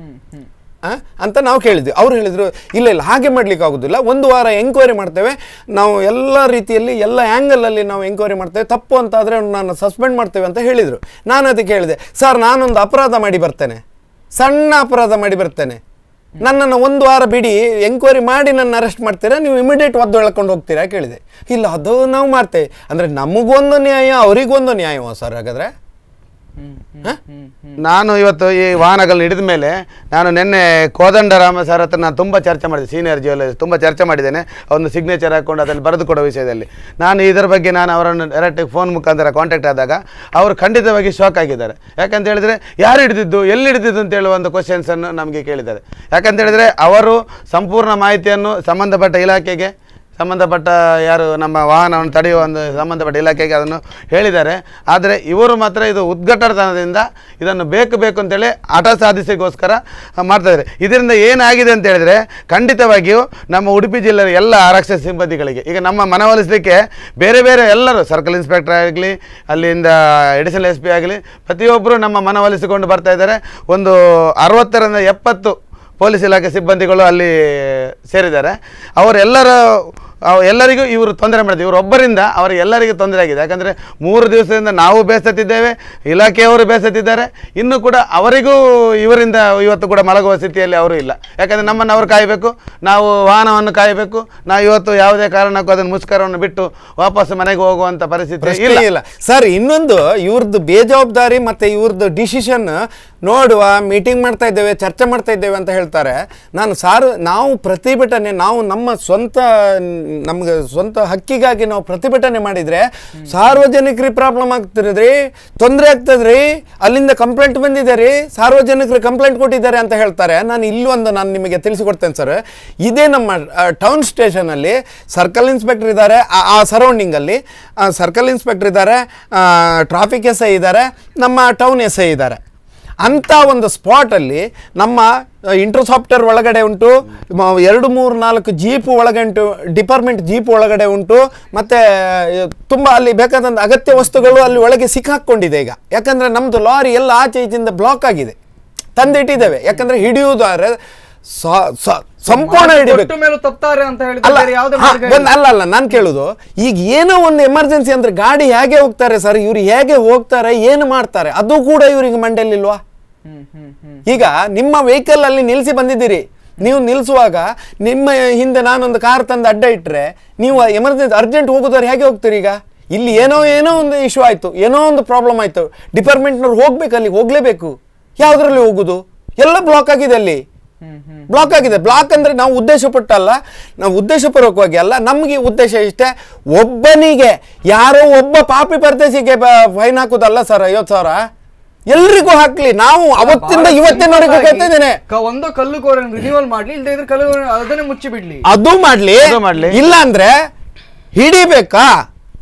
ಆ? ಅಂತ ನಾವು ಕೇಳಿದ್ವಿ ಅವ್ರು ಹೇಳಿದ್ರು ಇಲ್ಲ ಇಲ್ಲ ಹಾಗೆ ಮಾಡ್ಲಿಕ್ಕೆ ಆಗೋದಿಲ್ಲ ಒಂದು ವಾರ ಎಂಕ್ವೈರಿ ಮಾಡ್ತೇವೆ ನಾವು ಎಲ್ಲ ರೀತಿಯಲ್ಲಿ ಎಲ್ಲ ಆ್ಯಂಗಲಲ್ಲಿ ನಾವು ಎಂಕ್ವೈರಿ ಮಾಡ್ತೇವೆ ತಪ್ಪು ಅಂತ ಆದರೆ ನಾನು ಸಸ್ಪೆಂಡ್ ಮಾಡ್ತೇವೆ ಅಂತ ಹೇಳಿದರು ನಾನು ಅದಕ್ಕೆ ಹೇಳಿದೆ ಸರ್ ನಾನೊಂದು ಅಪರಾಧ ಮಾಡಿ ಬರ್ತೇನೆ ಸಣ್ಣ ಅಪರಾಧ ಮಾಡಿ ಬರ್ತೇನೆ ನನ್ನನ್ನು ಒಂದು ವಾರ ಬಿಡಿ ಎಂಕ್ವೈರಿ ಮಾಡಿ ನನ್ನ ಅರೆಸ್ಟ್ ಮಾಡ್ತೀರಾ ನೀವು ಇಮಿಡಿಯೇಟ್ ಒದ್ದು ಎಳ್ಕೊಂಡು ಹೋಗ್ತೀರಾ ಕೇಳಿದೆ ಇಲ್ಲ ಅದು ನಾವು ಮಾಡ್ತೇವೆ ಅಂದರೆ ನಮಗೊಂದು ನ್ಯಾಯ ಅವರಿಗೊಂದು ನ್ಯಾಯವ ಸರ್ ಹಾಗಾದರೆ ಹಾಂ ನಾನು ಇವತ್ತು ಈ ವಾಹನಗಳನ್ನ ಹಿಡಿದ ಮೇಲೆ ನಾನು ನಿನ್ನೆ ಕೋದಂಡರಾಮ ಸರ್ ಹತ್ರ ನಾನು ತುಂಬ ಚರ್ಚೆ ಮಾಡಿದೆ ಸೀನಿಯರ್ ಜ್ಯುವೆಲರ್ಸ್ ತುಂಬ ಚರ್ಚೆ ಮಾಡಿದ್ದೇನೆ ಒಂದು ಸಿಗ್ನೇಚರ್ ಹಾಕೊಂಡು ಅದರಲ್ಲಿ ಬರೆದು ಕೊಡೋ ವಿಷಯದಲ್ಲಿ ನಾನು ಇದರ ಬಗ್ಗೆ ನಾನು ಅವರನ್ನು ಡೈರೆಕ್ಟ್ ಫೋನ್ ಮುಖಾಂತರ ಕಾಂಟ್ಯಾಕ್ಟ್ ಆದಾಗ ಅವರು ಖಂಡಿತವಾಗಿ ಶಾಕ್ ಆಗಿದ್ದಾರೆ ಯಾಕಂತ ಹೇಳಿದರೆ ಯಾರು ಹಿಡಿದಿದ್ದು ಎಲ್ಲಿ ಹಿಡಿದಿದ್ದು ಅಂತ ಹೇಳುವ ಒಂದು ಕ್ವಶನ್ಸನ್ನು ನಮಗೆ ಕೇಳಿದ್ದಾರೆ ಯಾಕಂತ ಹೇಳಿದರೆ ಅವರು ಸಂಪೂರ್ಣ ಮಾಹಿತಿಯನ್ನು ಸಂಬಂಧಪಟ್ಟ ಇಲಾಖೆಗೆ ಸಂಬಂಧಪಟ್ಟ ಯಾರು ನಮ್ಮ ವಾಹನವನ್ನು ತಡೆಯುವ ಒಂದು ಸಂಬಂಧಪಟ್ಟ ಇಲಾಖೆಗೆ ಅದನ್ನು ಹೇಳಿದ್ದಾರೆ ಆದರೆ ಇವರು ಮಾತ್ರ ಇದು ಉದ್ಘಾಟನದಿಂದ ಇದನ್ನು ಬೇಕು ಬೇಕು ಅಂತೇಳಿ ಹಠ ಸಾಧಿಸಿಗೋಸ್ಕರ ಮಾಡ್ತಾಯಿದ್ದಾರೆ ಇದರಿಂದ ಏನಾಗಿದೆ ಅಂತ ಹೇಳಿದರೆ ಖಂಡಿತವಾಗಿಯೂ ನಮ್ಮ ಉಡುಪಿ ಜಿಲ್ಲೆಯ ಎಲ್ಲ ಆರಕ್ಷಕ ಸಿಬ್ಬಂದಿಗಳಿಗೆ ಈಗ ನಮ್ಮ ಮನವೊಲಿಸಲಿಕ್ಕೆ ಬೇರೆ ಬೇರೆ ಎಲ್ಲರೂ ಸರ್ಕಲ್ ಇನ್ಸ್ಪೆಕ್ಟರ್ ಆಗಲಿ ಅಲ್ಲಿಂದ ಎಡಿಷನಲ್ ಎಸ್ ಪಿ ಆಗಲಿ ಪ್ರತಿಯೊಬ್ಬರು ನಮ್ಮ ಮನವೊಲಿಸಿಕೊಂಡು ಬರ್ತಾ ಇದ್ದಾರೆ ಒಂದು ಅರವತ್ತರಿಂದ ಎಪ್ಪತ್ತು ಪೊಲೀಸ್ ಇಲಾಖೆ ಸಿಬ್ಬಂದಿಗಳು ಅಲ್ಲಿ ಸೇರಿದ್ದಾರೆ ಅವರೆಲ್ಲರ ಅವ್ ಎಲ್ಲರಿಗೂ ಇವರು ತೊಂದರೆ ಮಾಡಿದ್ರು ಇವರು ಒಬ್ಬರಿಂದ ಅವರಿಗೆ ಎಲ್ಲರಿಗೂ ತೊಂದರೆ ಆಗಿದೆ ಯಾಕಂದರೆ ಮೂರು ದಿವಸದಿಂದ ನಾವು ಬೇಸತ್ತಿದ್ದೇವೆ ಇಲಾಖೆಯವರು ಬೇಸತ್ತಿದ್ದಾರೆ ಇನ್ನು ಕೂಡ ಅವರಿಗೂ ಇವರಿಂದ ಇವತ್ತು ಕೂಡ ಮಲಗುವ ಸ್ಥಿತಿಯಲ್ಲಿ ಅವರು ಇಲ್ಲ ಯಾಕಂದರೆ ನಮ್ಮನ್ನು ಅವರು ಕಾಯಬೇಕು ನಾವು ವಾಹನವನ್ನು ಕಾಯಬೇಕು ನಾವು ಇವತ್ತು ಯಾವುದೇ ಕಾರಣಕ್ಕೂ ಅದನ್ನು ಮುಷ್ಕರವನ್ನು ಬಿಟ್ಟು ವಾಪಸ್ ಮನೆಗೆ ಹೋಗುವಂಥ ಪರಿಸ್ಥಿತಿ ಪ್ರಶ್ನೆ ಇಲ್ಲ ಇಲ್ಲ ಸರ್ ಇನ್ನೊಂದು ಇವ್ರದ್ದು ಬೇಜವಾಬ್ದಾರಿ ಮತ್ತೆ ಇವ್ರದ್ದು ಡಿಸಿಷನ್ ನೋಡುವ ಮೀಟಿಂಗ್ ಮಾಡ್ತಾ ಇದ್ದೇವೆ ಚರ್ಚೆ ಮಾಡ್ತಾ ಇದ್ದೇವೆ ಅಂತ ಹೇಳ್ತಾರೆ ನಾನು ಸಾರು ನಾವು ಪ್ರತಿಭಟನೆ ನಾವು ನಮ್ಮ ಸ್ವಂತ ನಮ್ಗೆ ಸ್ವಂತ ಹಕ್ಕಿಗಾಗಿ ನಾವು ಪ್ರತಿಭಟನೆ ಮಾಡಿದ್ರೆ ಸಾರ್ವಜನಿಕರಿಗೆ ಪ್ರಾಬ್ಲಮ್ ಆಗ್ತಿರದ್ರಿ ತೊಂದರೆ ಆಗ್ತದ್ರಿ ಅಲ್ಲಿಂದ ಕಂಪ್ಲೇಂಟ್ ಬಂದಿದೆ ರೀ ಸಾರ್ವಜನಿಕರು ಕಂಪ್ಲೇಂಟ್ ಕೊಟ್ಟಿದ್ದಾರೆ ಅಂತ ಹೇಳ್ತಾರೆ ನಾನು ಇಲ್ಲೊಂದು ನಾನು ನಿಮಗೆ ತಿಳಿಸಿಕೊಡ್ತೇನೆ ಸರ್ ಇದೇ ನಮ್ಮ ಟೌನ್ ಸ್ಟೇಷನಲ್ಲಿ ಸರ್ಕಲ್ ಇನ್ಸ್ಪೆಕ್ಟರ್ ಇದ್ದಾರೆ ಆ- ಆ ಸರೌಂಡಿಂಗಲ್ಲಿ ಸರ್ಕಲ್ ಇನ್ಸ್ಪೆಕ್ಟರ್ ಇದ್ದಾರೆ ಟ್ರಾಫಿಕ್ ಎಸ್ ಐ ಇದ್ದಾರೆ ನಮ್ಮ ಟೌನ್ ಎಸ್ ಐ ಇದ್ದಾರೆ ಅಂಥ ಒಂದು ಸ್ಪಾಟಲ್ಲಿ ನಮ್ಮ ಇಂಟ್ರೋಸಾಫ್ಟರ್ ಒಳಗಡೆ ಉಂಟು ಮ- ಎರಡು ಮೂರು ನಾಲ್ಕು ಜೀಪ್ ಒಳಗೆ ಉಂಟು ಡಿಪಾರ್ಟ್ಮೆಂಟ್ ಜೀಪ್ ಒಳಗಡೆ ಉಂಟು ಮತ್ತು ತುಂಬ ಅಲ್ಲಿ ಬೇಕಾದಂಥ ಅಗತ್ಯ ವಸ್ತುಗಳು ಅಲ್ಲಿ ಒಳಗೆ ಸಿಕ್ಕಾಕ್ಕೊಂಡಿದೆ ಈಗ ಯಾಕಂದರೆ ನಮ್ಮದು ಲಾರಿ ಎಲ್ಲ ಆಚೆ ಈಚೆಯಿಂದ ಬ್ಲಾಕ್ ಆಗಿದೆ ತಂದಿಟ್ಟಿದ್ದೇವೆ ಯಾಕಂದರೆ ಹಿಡಿಯುವುದಾದ್ರೆ ಸ- ಸ- ಸಂಪೂರ್ಣ ಹಿಡಿಬೇಕು ಕೊಟ್ಟ ಮೇಲೂ ತಪ್ತಾರೆ ಅಂತ ಅಲ್ಲ ಹೇಳಿದ್ರೆ ಬೇರೆ ಯಾವುದೇ ಹಾ, ಮಾರ್ಗ ಇಲ್ಲ. ಒಂದ್- ಅಲ್ಲ ಅಲ್ಲ ನಾನು ಕೇಳುದು ಈಗ ಏನೋ ಒಂದು ಎಮರ್ಜೆನ್ಸಿ ಅಂದ್ರೆ ಗಾಡಿ ಹೇಗೆ ಹೋಗ್ತಾರೆ ಸರ್ ಇವ್ರು ಹೇಗೆ ಹೋಗ್ತಾರೆ ಏನು ಮಾಡ್ತಾರೆ ಅದು ಕೂಡ ಇವ್ರಿಗೆ ಮಂಡೆಯಲ್ಲಿಲ್ವಾ ಹ್ಮ್ ಹ್ಮ್ ಹ್ಮ್ ಈಗ ನಿಮ್ಮ ವೆಹಿಕಲ್ ಅಲ್ಲಿ ನಿಲ್ಲಿಸಿ ಬಂದಿದ್ದೀರಿ ನೀವು ನಿಲ್ಲಿಸುವಾಗ ನಿಮ್ಮ ಹಿಂದೆ ನಾನೊಂದು ಕಾರ್ ತಂದು ಅಡ್ಡ ಇಟ್ಟರೆ ನೀವು ಎಮರ್ಜೆನ್ಸಿ ಅರ್ಜೆಂಟ್ ಹೋಗೋದಾದ್ರೆ ಹೇಗೆ ಹೋಗ್ತೀರಿ ಈಗ ಇಲ್ಲಿ ಏನೋ ಏನೋ ಒಂದು ಇಶ್ಯೂ ಆಯಿತು ಏನೋ ಒಂದು ಪ್ರಾಬ್ಲಮ್ ಆಯಿತು ಡಿಪಾರ್ಟ್ಮೆಂಟ್ನವ್ರು ಹೋಗ್ಬೇಕು ಅಲ್ಲಿ ಹೋಗಲೇಬೇಕು ಯಾವುದರಲ್ಲಿ ಹೋಗುದು ಎಲ್ಲ ಬ್ಲಾಕ್ ಆಗಿದೆ ಅಲ್ಲಿ ಹ್ಮ್ ಹ್ಮ್ ಬ್ಲಾಕ್ ಆಗಿದೆ ಬ್ಲಾಕ್ ಅಂದ್ರೆ ನಾವು ಉದ್ದೇಶಪಟ್ಟಲ್ಲ ನಾವು ಉದ್ದೇಶಪೂರ್ವಕವಾಗಿ ಅಲ್ಲ ನಮಗೆ ಉದ್ದೇಶ ಇಷ್ಟೇ ಒಬ್ಬನಿಗೆ ಯಾರೋ ಒಬ್ಬ ಪಾಪಿ ಪರದೇಶಿಗೆ ಫೈನ್ ಹಾಕುದಲ್ಲ ಸರ್ ಐವತ್ತು ಸಾವಿರ ಎಲ್ರಿಗೂ ಹಾಕ್ಲಿ ನಾವು ಅವತ್ತಿಂದ ಬಹಳ ಇವತ್ತಿನವರೆಗೂ simple ಆಗಿ ಕೇಳ್ತಾ ಇದ್ದೇನೆ ಕ- ಒಂದು ಕಲ್ಲು ಕೋರನ್ನು ರಿನ್ಯೂವಲ್ ಮಾಡ್ಲಿ ಇಲ್ಲದೆ ಇದ್ರೆ ಕಲ್ಲು ಅದನ್ನೇ ಮುಚ್ಚಿ ಬಿಡ್ಲಿ ಅದು ಮಾಡ್ಲಿ ಅದು ಮಾಡ್ಲಿ. ಇಲ್ಲ ಅಂದ್ರೆ ಹಿಡಿಬೇಕಾ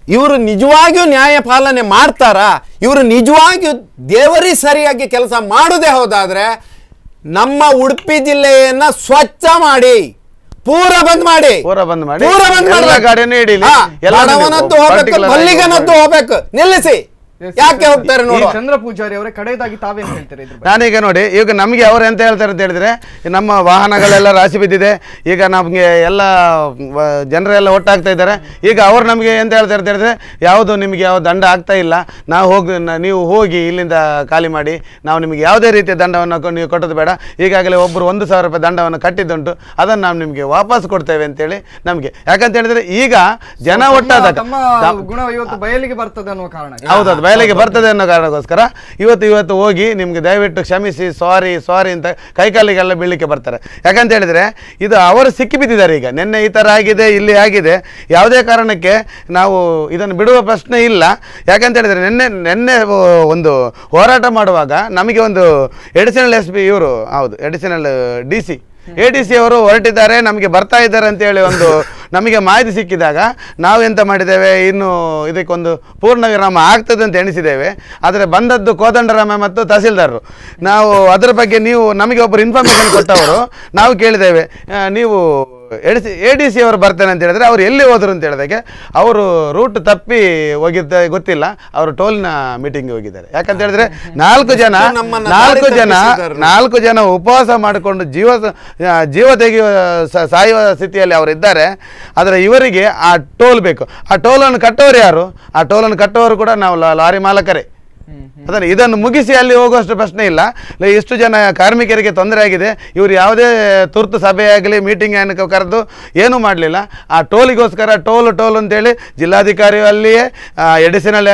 ಇವರು ನಿಜವಾಗಿಯೂ ನ್ಯಾಯ ಪಾಲನೆ ಮಾಡ್ತಾರಾ ಇವರು ನಿಜವಾಗಿಯೂ ದೇವರಿ ಸರಿಯಾಗಿ ಕೆಲಸ ಮಾಡುದೇ ಹೋದಾದ್ರೆ ನಮ್ಮ ಉಡುಪಿ ಜಿಲ್ಲೆಯನ್ನ ಸ್ವಚ್ಛ ಮಾಡಿ ಪೂರ ಬಂದ್ ಮಾಡಿ ಪೂರ ಬಂದ್ ಮಾಡಿ ಪೂರ ಬಂದ್ ಎಲ್ಲ ಮಾಡ್ಬೇಕು. ಗಾಡಿಯನ್ನು ಹಿಡೀಲಿ. ಹಾ, ಎಲ್ಲ ಬಡವನದ್ದು ನೀವು ಹೋಗ್ಬೇಕು particular ಆಗಿ ಮಲ್ಲಿಗನದ್ದು ಹೋಗ್ಬೇಕು ನಿಲ್ಲಿಸಿ Yes, ಯಾಕೆ yes, ಹೋಗ್ತಾರೆ ಈ ನೋಡುವ ಚಂದ್ರ ಪೂಜಾರಿ ಅವರೇ ಕಡೆಯದಾಗಿ ತಾವೇನ್ ಹೇಳ್ತಾರೆ ಇದ್ರ ಬಗ್ಗೆ? ನಾನೀಗ ನೋಡಿ ಈಗ ನಮಗೆ ಅವ್ರು ಎಂತ ಹೇಳ್ತಾರೆ ಅಂತ ಹೇಳಿದ್ರೆ ನಮ್ಮ ವಾಹನಗಳೆಲ್ಲ ರಾಶಿ ಬಿದ್ದಿದೆ ಈಗ ನಮಗೆ ಎಲ್ಲ ವ- ಜನರೆಲ್ಲ ಒಟ್ಟಾಗ್ತಾ ಇದ್ದಾರೆ ಈಗ ಅವ್ರು ನಮಗೆ ಎಂತ ಹೇಳ್ತಾರೆ ಅಂತ ಹೇಳಿದ್ರೆ ಯಾವುದು ನಿಮಗೆ ಯಾವ ದಂಡ ಆಗ್ತಾ ಇಲ್ಲ ನಾವು ಹೋಗಿ ನ- ನೀವು ಹೋಗಿ ಇಲ್ಲಿಂದ ಖಾಲಿ ಮಾಡಿ ನಾವು ನಿಮಗೆ ಯಾವುದೇ ರೀತಿಯ ದಂಡವನ್ನು ಕೊ- ನೀವು ಕೊಟ್ಟದ್ದು ಬೇಡ ಈಗಾಗಲೇ ಒಬ್ಬರು ಒಂದು ಸಾವಿರ ರೂಪಾಯಿ ದಂಡವನ್ನು ಕಟ್ಟಿದ್ದುಂಟು ಅದನ್ನು ನಾವು ನಿಮಗೆ ವಾಪಸ್ ಕೊಡ್ತೇವೆ ಅಂತೇಳಿ ನಮಗೆ ಯಾಕಂತ ಹೇಳಿದ್ರೆ ಈಗ ಜನ ತಮ್ಮ- ಒಟ್ಟಾದಾಗ ತಮ್ಮ ಗುಣ ಇವತ್ತು ಬಯಲಿಗೆ ಬರ್ತದೆ ಅನ್ನುವ ಕಾರಣ ಹೌದೌದು ಬಯಲಿಗೆ ಬರ್ತದೆ ಅನ್ನೋ ಕಾರಣಕ್ಕೋಸ್ಕರ ಇವತ್ತು ಇವತ್ತು ಹೋಗಿ ನಿಮ್ಗೆ ದಯವಿಟ್ಟು ಕ್ಷಮಿಸಿ ಸಾರಿ ಸಾರಿ ಅಂತ ಕೈಕಾಲಿಗೆಲ್ಲ ಬೀಳಲಿಕ್ಕೆ ಬರ್ತಾರೆ ಯಾಕಂತ ಹೇಳಿದ್ರೆ ಇದು ಅವರು ಸಿಕ್ಕಿ ಬಿದ್ದಿದ್ದಾರೆ ಈಗ ನಿನ್ನೆ ಈ ಥರ ಆಗಿದೆ ಇಲ್ಲಿ ಆಗಿದೆ ಯಾವುದೇ ಕಾರಣಕ್ಕೆ ನಾವು ಇದನ್ನು ಬಿಡುವ ಪ್ರಶ್ನೆ ಇಲ್ಲ ಯಾಕಂತ ಹೇಳಿದ್ರೆ ನಿನ್ನೆ ನಿನ್ನೆ ಒಂದು ಹೋರಾಟ ಮಾಡುವಾಗ ನಮಗೆ ಒಂದು ಎಡಿಷನಲ್ ಎಸ್ ಪಿ ಇವರು ಹೌದು additional D C A D C ಅವರು ಹೊರಟಿದ್ದಾರೆ ನಮಗೆ ಬರ್ತಾ ಇದ್ದಾರೆ ಅಂತೇಳಿ ಒಂದು ನಮಗೆ ಮಾಹಿತಿ ಸಿಕ್ಕಿದಾಗ ನಾವು ಎಂತ ಮಾಡಿದ್ದೇವೆ ಇನ್ನು ಇದಕ್ಕೊಂದು ಪೂರ್ಣ ವಿರಾಮ ಆಗ್ತದೆ ಅಂತ ಎಣಿಸಿದ್ದೇವೆ ಆದರೆ ಬಂದದ್ದು ಕೋದಂಡರಾಮ ಮತ್ತು ತಹಸೀಲ್ದಾರರು ನಾವು ಅದರ ಬಗ್ಗೆ ನೀವು ನಮಗೆ ಒಬ್ಬರು ಇನ್ಫಾರ್ಮೇಷನ್ ಕೊಟ್ಟವರು ನಾವು ಕೇಳಿದ್ದೇವೆ ಆ, ನೀವು ಎಡಿಸಿ ಎ ಡಿ ಸಿ ಅವರು ಬರ್ತಾನೆ ಅಂತ ಹೇಳಿದ್ರೆ ಅವ್ರು ಎಲ್ಲಿ ಹೋದರು ಅಂತ ಹೇಳಿದಾಗೆ ಅವರು ರೂಟ್ ತಪ್ಪಿ ಹೋಗಿದ್ದ ಗೊತ್ತಿಲ್ಲ ಅವರು ಟೋಲ್ನ ಮೀಟಿಂಗ್ ಹೋಗಿದ್ದಾರೆ ಯಾಕಂತ ಹೇಳಿದ್ರೆ ನಾಲ್ಕು ಜನ ನಮ್ಮನ್ನ ನಾಲ್ಕು ದಾರಿ ಜನ ತಪ್ಪಿಸಿದ್ದಾರೆ. ನಾಲ್ಕು ಜನ ಉಪವಾಸ ಮಾಡಿಕೊಂಡು ಜೀವ ಆ, ಜೀವ ತೆಗೆಯುವ ಸ- ಸಾಯುವ ಸ್ಥಿತಿಯಲ್ಲಿ ಅವರು ಇದ್ದಾರೆ ಆದರೆ ಇವರಿಗೆ ಆ ಟೋಲ್ ಬೇಕು ಆ ಟೋಲನ್ನು ಕಟ್ಟೋರು ಯಾರು ಆ ಟೋಲನ್ನು ಕಟ್ಟೋರು ಕೂಡ ನಾವು ಲಾ- ಲಾರಿ ಮಾಲಕರೇ ಅದನ್ನು ಇದನ್ನು ಮುಗಿಸಿ ಅಲ್ಲಿ ಹೋಗುವಷ್ಟು ಪ್ರಶ್ನೆ ಇಲ್ಲ ಲ- ಎಷ್ಟು ಜನ ಕಾರ್ಮಿಕರಿಗೆ ತೊಂದರೆ ಆಗಿದೆ ಇವರು ಯಾವುದೇ ತುರ್ತು ಸಭೆ ಆಗಲಿ ಮೀಟಿಂಗ್ ಏನಕ್ಕೆ ಕರೆದು ಏನೂ ಮಾಡಲಿಲ್ಲ ಆ ಟೋಲಿಗೋಸ್ಕರ ಟೋಲ್ ಟೋಲ್ ಅಂತೇಳಿ ಜಿಲ್ಲಾಧಿಕಾರಿ ಅಲ್ಲಿಯೇ ಎಡಿಸಿನಲ್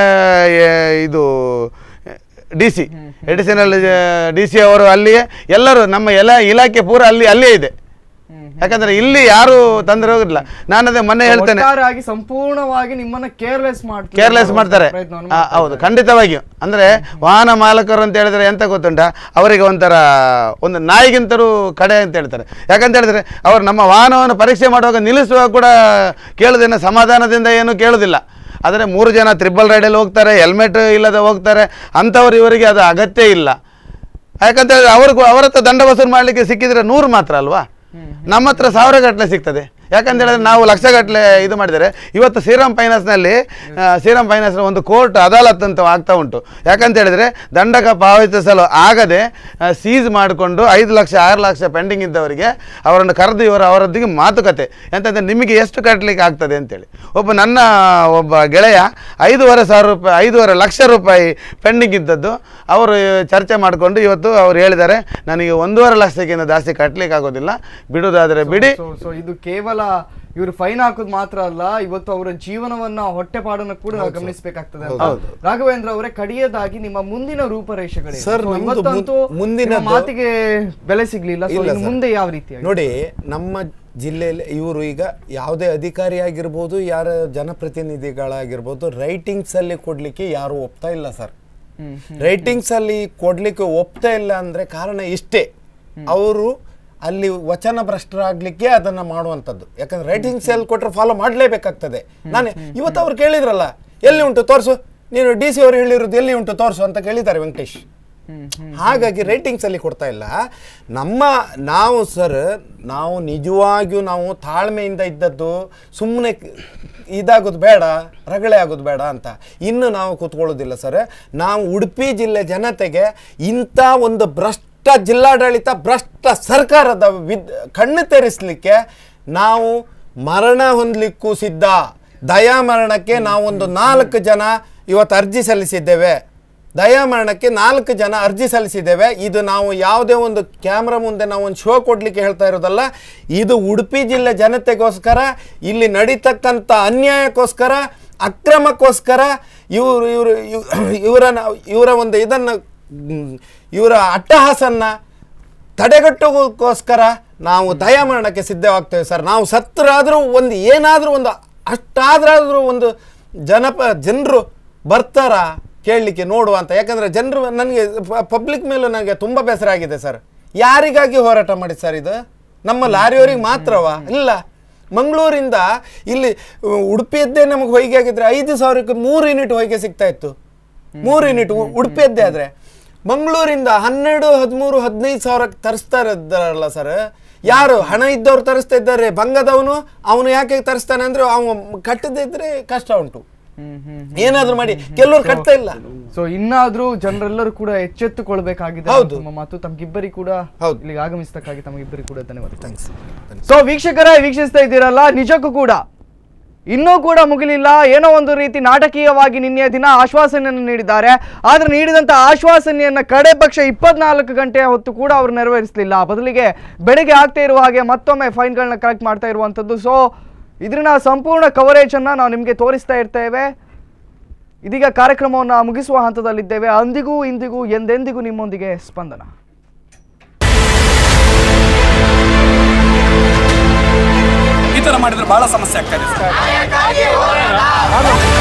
ಇದು D C additional D C ಅವರು ಅಲ್ಲಿಯೇ ಎಲ್ಲರೂ ನಮ್ಮ ಎಲ್ಲ ಇಲಾಖೆ ಪೂರ ಅಲ್ಲಿ ಅಲ್ಲೇ ಇದೆ ಯಾಕಂದ್ರೆ ಇಲ್ಲಿ ಯಾರು ತೊಂದರೆ ಹೋಗಿಲ್ಲ ನಾನು ಅದೇ ಮೊನ್ನೆ ಹೇಳ್ತೇನೆ ಒಟ್ಟಾರೆಯಾಗಿ ಸಂಪೂರ್ಣವಾಗಿ ನಿಮ್ಮನ್ನ ಕೇರ್ಲೆಸ್ ಮಾಡ್ತಾರೆ ಕೇರ್ಲೆಸ್ ಮಾಡ್ತಾರೆ ಪ್ರಯತ್ನವನ್ನು ಆ, ಮಾಡ್ತಾ ಹೌದು ಖಂಡಿತವಾಗಿಯೂ ಅಂದ್ರೆ ವಾಹನ ಮಾಲಕರು ಅಂತ ಹೇಳಿದ್ರೆ ಎಂತ ಗೊತ್ತುಂಟ ಅವರಿಗೆ ಒಂಥರ ಒಂದು ನಾಯಿಗಿಂತರೂ ಕಡೆ ಅಂತ ಹೇಳ್ತಾರೆ ಯಾಕಂತ ಹೇಳಿದ್ರೆ ಅವರು ನಮ್ಮ ವಾಹನವನ್ನು ಪರೀಕ್ಷೆ ಮಾಡುವಾಗ ನಿಲ್ಲಿಸುವಾಗ ಕೂಡ ಕೇಳುದೇನು ಸಮಾಧಾನದಿಂದ ಏನು ಕೇಳುದಿಲ್ಲ ಆದರೆ ಮೂರು ಜನ ತ್ರಿಬಲ್ ರೈಡಲ್ಲಿ ಹೋಗ್ತಾರೆ ಹೆಲ್ಮೆಟ್ ಇಲ್ಲದೆ ಹೋಗ್ತಾರೆ ಅಂಥವ್ರು ಇವರಿಗೆ ಅದು ಅಗತ್ಯ ಇಲ್ಲ ಯಾಕಂತ ಹೇಳಿದ್ರೆ ಅವ್ರಿಗೂ ಅವರ ಹತ್ರ ದಂಡ ವಸೂಲು ಮಾಡಲಿಕ್ಕೆ ಸಿಕ್ಕಿದ್ರೆ ನೂರು ಮಾತ್ರ ಅಲ್ವಾ ನಮ್ಮ ಹತ್ರ ಸಾವಿರ ಗಟ್ಟಲೆ ಸಿಗ್ತದೆ ಯಾಕಂತ ಹೇಳಿದ್ರೆ ನಾವು ಲಕ್ಷ ಗಟ್ಟಲೆ ಇದು ಮಾಡಿದರೆ ಇವತ್ತು ಶ್ರೀರಾಮ್ ಫೈನಾನ್ಸ್ನಲ್ಲಿ ಆ, ಶ್ರೀರಾಮ್ ಫೈನಾನ್ಸ್ನ ಒಂದು ಕೋರ್ಟ್ ಅದಾಲತ್ ಅಂತ ಆಗ್ತಾ ಉಂಟು ಯಾಕಂತ ಹೇಳಿದ್ರೆ ದಂಡಕ ಪಾವತಿಸಲು ಆಗದೆ ಸೀಸ್ ಮಾಡಿಕೊಂಡು ಐದು ಲಕ್ಷ ಆರು ಲಕ್ಷ ಪೆಂಡಿಂಗ್ ಇದ್ದವರಿಗೆ ಅವರನ್ನು ಕರೆದು ಇವರ ಅವರೊಂದಿಗೆ ಮಾತುಕತೆ ಎಂತಂದ್ರೆ ನಿಮಗೆ ಎಷ್ಟು ಕಟ್ಟಲಿಕ್ಕೆ ಆಗ್ತದೆ ಅಂತೇಳಿ ಒಬ್ಬ ನನ್ನ ಒಬ್ಬ ಗೆಳೆಯ ಐದೂವರೆ ಸಾವಿರ ರೂಪಾಯಿ ಐದೂವರೆ ಲಕ್ಷ ರೂಪಾಯಿ ಪೆಂಡಿಂಗ್ ಇದ್ದದ್ದು ಅವರು ಚರ್ಚೆ ಮಾಡಿಕೊಂಡು ಇವತ್ತು ಅವ್ರು ಹೇಳಿದ್ದಾರೆ ನನಗೆ ಒಂದೂವರೆ ಲಕ್ಷಕ್ಕಿಂತ ಜಾಸ್ತಿ ಕಟ್ಟಲಿಕ್ಕೆ ಆಗೋದಿಲ್ಲ ಬಿಡುವುದಾದರೆ ಬಿಡಿ ಸೊ ಸೊ ಇದು ಕೇವಲ ಇವರು ಫೈನ್ ಹಾಕೋದು ಮಾತ್ರ ಅಲ್ಲ ಇವತ್ತು ಅವರ ಜೀವನವನ್ನ ಹೊಟ್ಟೆಪಾಡನ್ನು ಕೂಡ ನಾವು ಗಮನಿಸಬೇಕಾಗ್ತದೆ ಅಂತ ರಾಘವೇಂದ್ರ ಅವರೇ ಕಡಿಯದಾಗಿ ನಿಮ್ಮ ಮುಂದಿನ ರೂಪರೇಷೆಗಳೇನು ಸರ್, So, ನಮ್ದು ಇವತ್ತಂತೂ ಮುನ್- ಮುಂದಿನದ್ದು- ನಿಮ್ಮ ಮಾತಿಗೆ ಬೆಲೆ ಸಿಗ್ಲಿಲ್ಲ ಸೊ ಇಲ್ಲ ಇನ್ನು ಸರ್. ಮುಂದೆ ಯಾವ ರೀತಿಯಾಗಿ ನೋಡಿ ನಮ್ಮ ಜಿಲ್ಲೆಯಲ್ಲಿ ಇವರು ಈಗ ಯಾವುದೇ ಅಧಿಕಾರಿ ಆಗಿರ್ಬೋದು ಯಾರ ಜನಪ್ರತಿನಿಧಿಗಳಾಗಿರ್ಬೋದು ರೈಟಿಂಗ್ಸ್ ಅಲ್ಲಿ ಕೊಡ್ಲಿಕ್ಕೆ ಯಾರು ಒಪ್ತಾ ಇಲ್ಲ ಸರ್ ರೈಟಿಂಗ್ಸ್ ಅಲ್ಲಿ ಕೊಡ್ಲಿಕ್ಕೆ ಒಪ್ತಾ ಇಲ್ಲ ಅಂದ್ರೆ ಕಾರಣ ಇಷ್ಟೇ ಅವರು ಅಲ್ಲಿ ವಚನ ಭ್ರಷ್ಟರಾಗ್ಲಿಕ್ಕೆ ಅದನ್ನ ಮಾಡುವಂಥದ್ದು ಯಾಕಂದ್ರೆ ರೈಟಿಂಗ್ಸ್ ಅಲ್ಲಿ ಕೊಟ್ರೆ ಫಾಲೋ ಮಾಡಲೇಬೇಕಾಗ್ತದೆ ನಾನು ಇವತ್ತು ಅವ್ರು ಕೇಳಿದ್ರಲ್ಲ ಎಲ್ಲಿ ಉಂಟು ತೋರಿಸು ನೀನು ಡಿ ಸಿ ಅವರು ಹೇಳಿರೋದು ಎಲ್ಲಿ ಉಂಟು ತೋರಿಸು ಅಂತ ಕೇಳಿದ್ದಾರೆ ವೆಂಕಟೇಶ್ ಹಾಗಾಗಿ ರೇಟಿಂಗ್ಸ್ ಅಲ್ಲಿ ಕೊಡ್ತಾ ಇಲ್ಲ ನಮ್ಮ ನಾವು ಸರ್ ನಾವು ನಿಜವಾಗಿಯೂ ನಾವು ತಾಳ್ಮೆಯಿಂದ ಇದ್ದದ್ದು ಸುಮ್ಮನೆ ಇದಾಗೋದು ಬೇಡ ರಗಳೆ ಆಗೋದು ಬೇಡ ಅಂತ ಇನ್ನು ನಾವು ಕೂತ್ಕೊಳ್ಳೋದಿಲ್ಲ ಸರ್ ನಾವು ಉಡುಪಿ ಜಿಲ್ಲೆ ಜನತೆಗೆ ಇಂಥ ಒಂದು ಭ್ರಷ್ಟ ಜಿಲ್ಲಾಡಳಿತ ಭ್ರಷ್ಟ ಸರ್ಕಾರದ ವಿದ್ ಕಣ್ಣು ತೆರೆಸಲಿಕ್ಕೆ ನಾವು ಮರಣ ಹೊಂದಲಿಕ್ಕೂ ಸಿದ್ಧ ದಯಾಮರಣಕ್ಕೆ ನಾವೊಂದು ನಾಲ್ಕು ಜನ ಇವತ್ತು ಅರ್ಜಿ ಸಲ್ಲಿಸಿದ್ದೇವೆ ದಯಾಮರಣಕ್ಕೆ ನಾಲ್ಕು ಜನ ಅರ್ಜಿ ಸಲ್ಲಿಸಿದ್ದೇವೆ ಇದು ನಾವು ಯಾವುದೇ ಒಂದು ಕ್ಯಾಮ್ರಾ ಮುಂದೆ ನಾವು ಒಂದು ಶೋ ಕೊಡಲಿಕ್ಕೆ ಹೇಳ್ತಾ ಇರೋದಲ್ಲ ಇದು ಉಡುಪಿ ಜಿಲ್ಲೆ ಜನತೆಗೋಸ್ಕರ ಇಲ್ಲಿ ನಡೀತಕ್ಕಂಥ ಅನ್ಯಾಯಕ್ಕೋಸ್ಕರ ಅಕ್ರಮಕ್ಕೋಸ್ಕರ ಇವರು ಇವರು ಇವರ ಇವರ ಒಂದು ಇದನ್ನು ಮ್, ಇವರ ಅಟ್ಟಹಾಸನ್ನ ತಡೆಗಟ್ಟೋಗೋಸ್ಕರ ನಾವು ದಯಾಮರಣಕ್ಕೆ ಸಿದ್ಧವಾಗ್ತೇವೆ ಸರ್ ನಾವು ಸತ್ತರಾದರೂ ಒಂದು ಏನಾದರೂ ಒಂದು ಅಷ್ಟಾದ್ರಾದರೂ ಒಂದು ಜನಪ ಜನರು ಬರ್ತಾರ ಕೇಳಲಿಕ್ಕೆ ನೋಡುವ ಅಂತ ಯಾಕಂದರೆ ಜನರು ನನಗೆ ಪಬ್ಲಿಕ್ ಮೇಲೂ ನನಗೆ ತುಂಬ ಬೇಸರ ಆಗಿದೆ ಸರ್ ಯಾರಿಗಾಗಿ ಹೋರಾಟ ಮಾಡಿ ಸರ್ ಇದು ನಮ್ಮ ಲಾರಿಯವರಿಗೆ ಮಾತ್ರವಾ ಇಲ್ಲ ಮಂಗಳೂರಿಂದ ಇಲ್ಲಿ ಉ, ಉಡುಪಿಯದ್ದೇ ನಮಗೆ ಹೊಯ್ಗೆ ಆಗಿದ್ರೆ ಐದು ಸಾವಿರಕ್ಕೆ ಮೂರು ಯೂನಿಟ್ ಹೊಯ್ಗೆ ಸಿಗ್ತಾ ಇತ್ತು ಮೂರು ಯೂನಿಟ್ ಉ- ಉಡುಪಿಯದ್ದೇ ಆದ್ರೆ ಮಂಗಳೂರಿಂದ ಹನ್ನೆರಡು ಹದಿಮೂರು ಹದಿನೈದು ಸಾವಿರಕ್ಕೆ ತರಿಸ್ತಾ ಇದ್ದಾರಲ್ಲ ಸರ್ ಯಾರು ಹಣ ಇದ್ದವ್ರು ತರಿಸ್ತಾ ಇದ್ದಾರೆ ಬಂಗದವನು ಅವನು ಯಾಕೆ ತರಿಸ್ತಾನೆ ಅಂದ್ರೆ ಅವನು ಕಟ್ಟದಿದ್ರೆ ಕಷ್ಟ ಉಂಟು ಏನಾದ್ರೂ ಮಾಡಿ ಕೆಲವ್ರು ಕಟ್ತಾ ಇಲ್ಲ ಸೊ ಇನ್ನಾದ್ರೂ ಜನರೆಲ್ಲರೂ ಕೂಡ ಎಚ್ಚೆತ್ತುಕೊಳ್ಬೇಕಾಗಿದೆ ಹೌದು. ನಮ್ಮ ಮಾತು ತಮ್ಗಿಬ್ಬರಿ ಕೂಡ ಹೌದು. ಇಲ್ಲಿಗೆ ಆಗಮಿಸಕ್ಕಾಗಿ ತಮಗಿಬ್ಬರಿ ಕೂಡ ಧನ್ಯವಾದ ಸೊ ವೀಕ್ಷಕರೇ ವೀಕ್ಷಿಸ್ತಾ ಇದ್ದೀರಲ್ಲ ನಿಜಕ್ಕೂ ಕೂಡ ಇನ್ನೂ ಕೂಡ ಮುಗಿಲಿಲ್ಲ ಏನೋ ಒಂದು ರೀತಿ ನಾಟಕೀಯವಾಗಿ ನಿನ್ನೆಯ ದಿನ ಆಶ್ವಾಸನೆಯನ್ನು ನೀಡಿದ್ದಾರೆ ಆದ್ರೆ ನೀಡಿದಂತ ಆಶ್ವಾಸನೆಯನ್ನ ಕಡೆ ಪಕ್ಷ ಇಪ್ಪತ್ನಾಲ್ಕು ಗಂಟೆಯ ಹೊತ್ತು ಕೂಡ ಅವರು ನೆರವೇರಿಸಲಿಲ್ಲ ಬದಲಿಗೆ ಬೆಳಿಗ್ಗೆ ಆಗ್ತಾ ಇರುವ ಹಾಗೆ ಮತ್ತೊಮ್ಮೆ ಫೈನ್ಗಳನ್ನ ಕಲೆಕ್ಟ್ ಮಾಡ್ತಾ ಇರುವಂಥದ್ದು ಸೊ ಇದನ್ನ ಸಂಪೂರ್ಣ ಕವರೇಜ್ ಅನ್ನ ನಾವು ನಿಮಗೆ ತೋರಿಸ್ತಾ ಇರ್ತೇವೆ ಇದೀಗ ಕಾರ್ಯಕ್ರಮವನ್ನು ಮುಗಿಸುವ ಹಂತದಲ್ಲಿದ್ದೇವೆ ಅಂದಿಗೂ ಇಂದಿಗೂ ಎಂದೆಂದಿಗೂ ನಿಮ್ಮೊಂದಿಗೆ ಸ್ಪಂದನ ಈ ತರ ಮಾಡಿದ್ರೆ ಬಹಳ ಸಮಸ್ಯೆ ಆಗ್ತಾ ಇದೆ ಸರ್